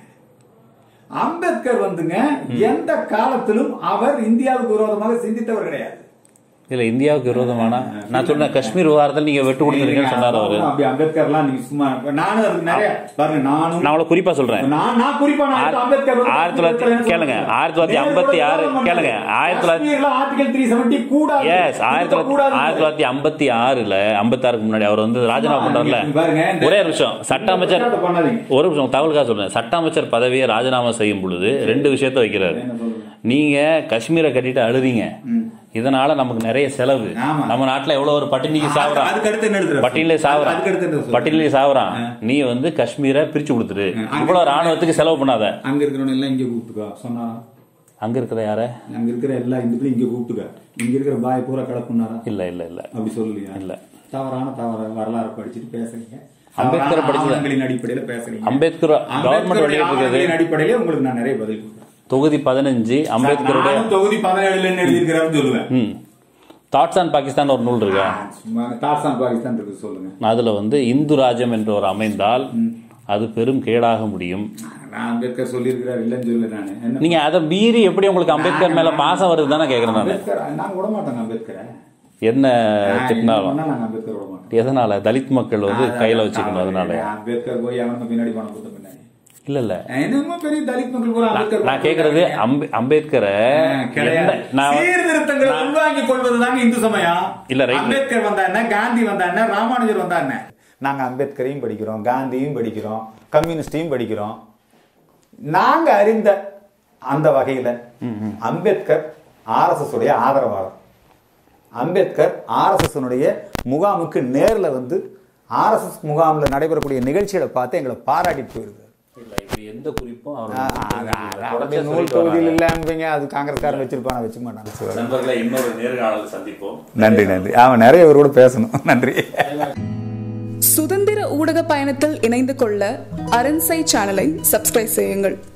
அம்பேத்கர் வந்துங்க எந்த காலத்திலும் அவர் இந்தியாவுக்கு விரோதமாக சிந்தித்தவர் கிடையாது இல்ல இந்தியாவுக்கு விரோதமான நான் சொன்னேன் காஷ்மீர் விவகாரத்தில் நீங்க வெட்டு கொடுத்துருக்கீங்கன்னு சொன்னார் அவரு அப்படி அம்பேத்கர்லாம் நீங்க சும்மா நானும் அதுக்கு நிறைய பாருங்க நானும் நான் அவ்வளவு குறிப்பா சொல்றேன் நான் நான் குறிப்பா நான் ஆயிரத்தி அம்பேத்கர் வந்து ஆயிரத்தி தொள்ளாயிரத்தி கேளுங்க ஆயிரத்தி தொள்ளாயிரத்தி ஐம்பத்தி ஆறு கேளுங்க ஆயிரத்தி தொள்ளாயிரத்தி ஆர்டிகல் த்ரீ செவன்டி கூடாது எஸ் ஆயிரத்தி தொள்ளாயிரத்தி ஆயிரத்தி தொள்ளாயிரத்தி ஐம்பத்தி ஆறுல ஐம்பத்தி ஆறுக்கு முன்னாடி அவர் வந்து ராஜினாமா பண்றாருல இங்க பாருங்க, இந்த- ஒரே ஒரு விஷயம் சட்ட அமைச்சர் இந்த பண்ணாதீங்க. ஒரு நிமிஷம் தகவலுக்காக சொல்றேன் சட்ட அமைச்சர் பதவியை ராஜினாமா செய்யும் பொழுது ரெண்டு விஷயத்த வைக்கிறாரு என்ன சொல்றீங்க? நீங்க காஷ்மீரை கட்டிட்டு அழுறீங்க இதனால நமக்கு நிறைய செலவு ஆமா. நம்ம நாட்டுல எவ்வளவு ஒரு பட்டினிக்கு சாவுறான் அதுக்கு அடுத்து என்ன எழுதுற? பட்டியலே சாவுறான் அதுக்கு அடுத்து என்ன சொல்ற? பட்டியலே சாவுறான் நீ வந்து காஷ்மீரை பிரிச்சு கொடுத்துரு இவ்வளவு ராணுவத்துக்கு செலவு பண்ணாத அங்க இருக்கிறவங்க எல்லாம் இங்க கூப்பிட்டுக்கோ சொன்னா அங்க இருக்கிற யார அங்க இருக்கிற எல்லா இந்துக்களும் இங்க கூப்பிட்டுக்க இங்க இருக்கிற பாய் பூரா கலப்புனாரா இல்ல இல்ல இல்ல அப்படி சொல்லலையா இல்ல. தவறான தவற வரலாறு படிச்சுட்டு பேசுறீங்க அம்பேத்கர் தவறான படிச்சது- ஆவணங்களின் அடிப்படையில பேசுறீங்க அம்பேத்கர் கவர்மெண்ட் அம்பேத்கருடைய வெளியிட்டிருக்கிறது ஆவணங்களின் அடிப்படையில உங்களுக்கு நான் நிறைய பதில் கொடுக்குறேன் தொகுதி பதினஞ்சு அம்பேத்கருடைய நானும் தொகுதி பதினேழுல எழுதியிருக்கிறேன்னு சொல்லுவேன் ம் தாட்ஸ் ஆன் பாகிஸ்தான் ஒரு நூல் இருக்கா சும்மா தார்சான் பாகிஸ்தான் இருக்கு சொல்லுங்க அதுல வந்து இந்து ராஜ்யம் என்ற ஒரு அமைந்தால் அது பெரும் கேடாக முடியும் நான் அம்பேத்கர் சொல்லியிருக்கிறார் இல்லைன்னு சொல்லல நான் என்ன நீங்க அதை மீறி எப்படி உங்களுக்கு அம்பேத்கர் மேல பாசம் வருது தானே கேக்குறேன் நான் அம்பேத்கர் நான் விட மாட்டேங்க அம்பேத்கரை என்ன நான் திட்டினாலும் என்ன பண்ணா நாங்க அம்பேத்கர் விட மாட்டோம் எதனால தலித் மக்கள் வந்து கையில வச்சுக்கணும் அதனால அம்பேத்கர் போய் அவனுக்கு பின்னாடி பணம் கொடுத்த பின்னாடி இல்ல இல்ல என்னமோ பெரிய தலித் மக்கள் பூரா அம்பேத்கர் நான் கேக்குறது அம்பே- அம்பேத்கரை கிடையாது. எந்த- நான் சீர்திருத்தங்களை உள்வாங்கிக் கொள்வதுதாங்க இந்து சமயம் இல்ல, right. அம்பேத்கர் வந்தா என்ன காந்தி வந்தா என்ன ராமானுஜர் வந்தா என்ன நாங்க அம்பேத்கரையும் படிக்கிறோம் காந்தியும் படிக்கிறோம் கம்யூனிஸ்டையும் படிக்கிறோம் நாங்க அறிந்த அந்த வகையில அம்பேத்கர் ஆர்எஸ்எஸ் உடைய ஆதரவாளர் அம்பேத்கர் ஆர்எஸ்எஸ் உடைய முகாமுக்கு நேர்ல வந்து ஆர்எஸ்எஸ் முகாம்ல நடைபெறக்கூடிய நிகழ்ச்சிகளை பார்த்து எங்களை பாராட்டிட்டு போயிருக்காரு இல்ல, இது எந்த குறிப்பும் அவர் ஆ, வந்து அது- அது தொடர்ச்சியா அப்படியே நூல் சொல்லிட்டு தொகுதியில் வராங்க. இல்லைம்பீங்க அது காங்கிரஸ்காரன் வச்சிருப்பான வச்சுக்க மாட்டாங்க நண்பர்களை இன்னொரு நேர்காணல் சந்திப்போம் நன்றி நன்றி அவன் நிறைய பேர் கூட பேசணும் நன்றி சுதந்திர ஊடக பயணத்தில் இணைந்து கொள்ள அரண்சை சேனலை சப்ஸ்கிரைப் செய்யுங்கள்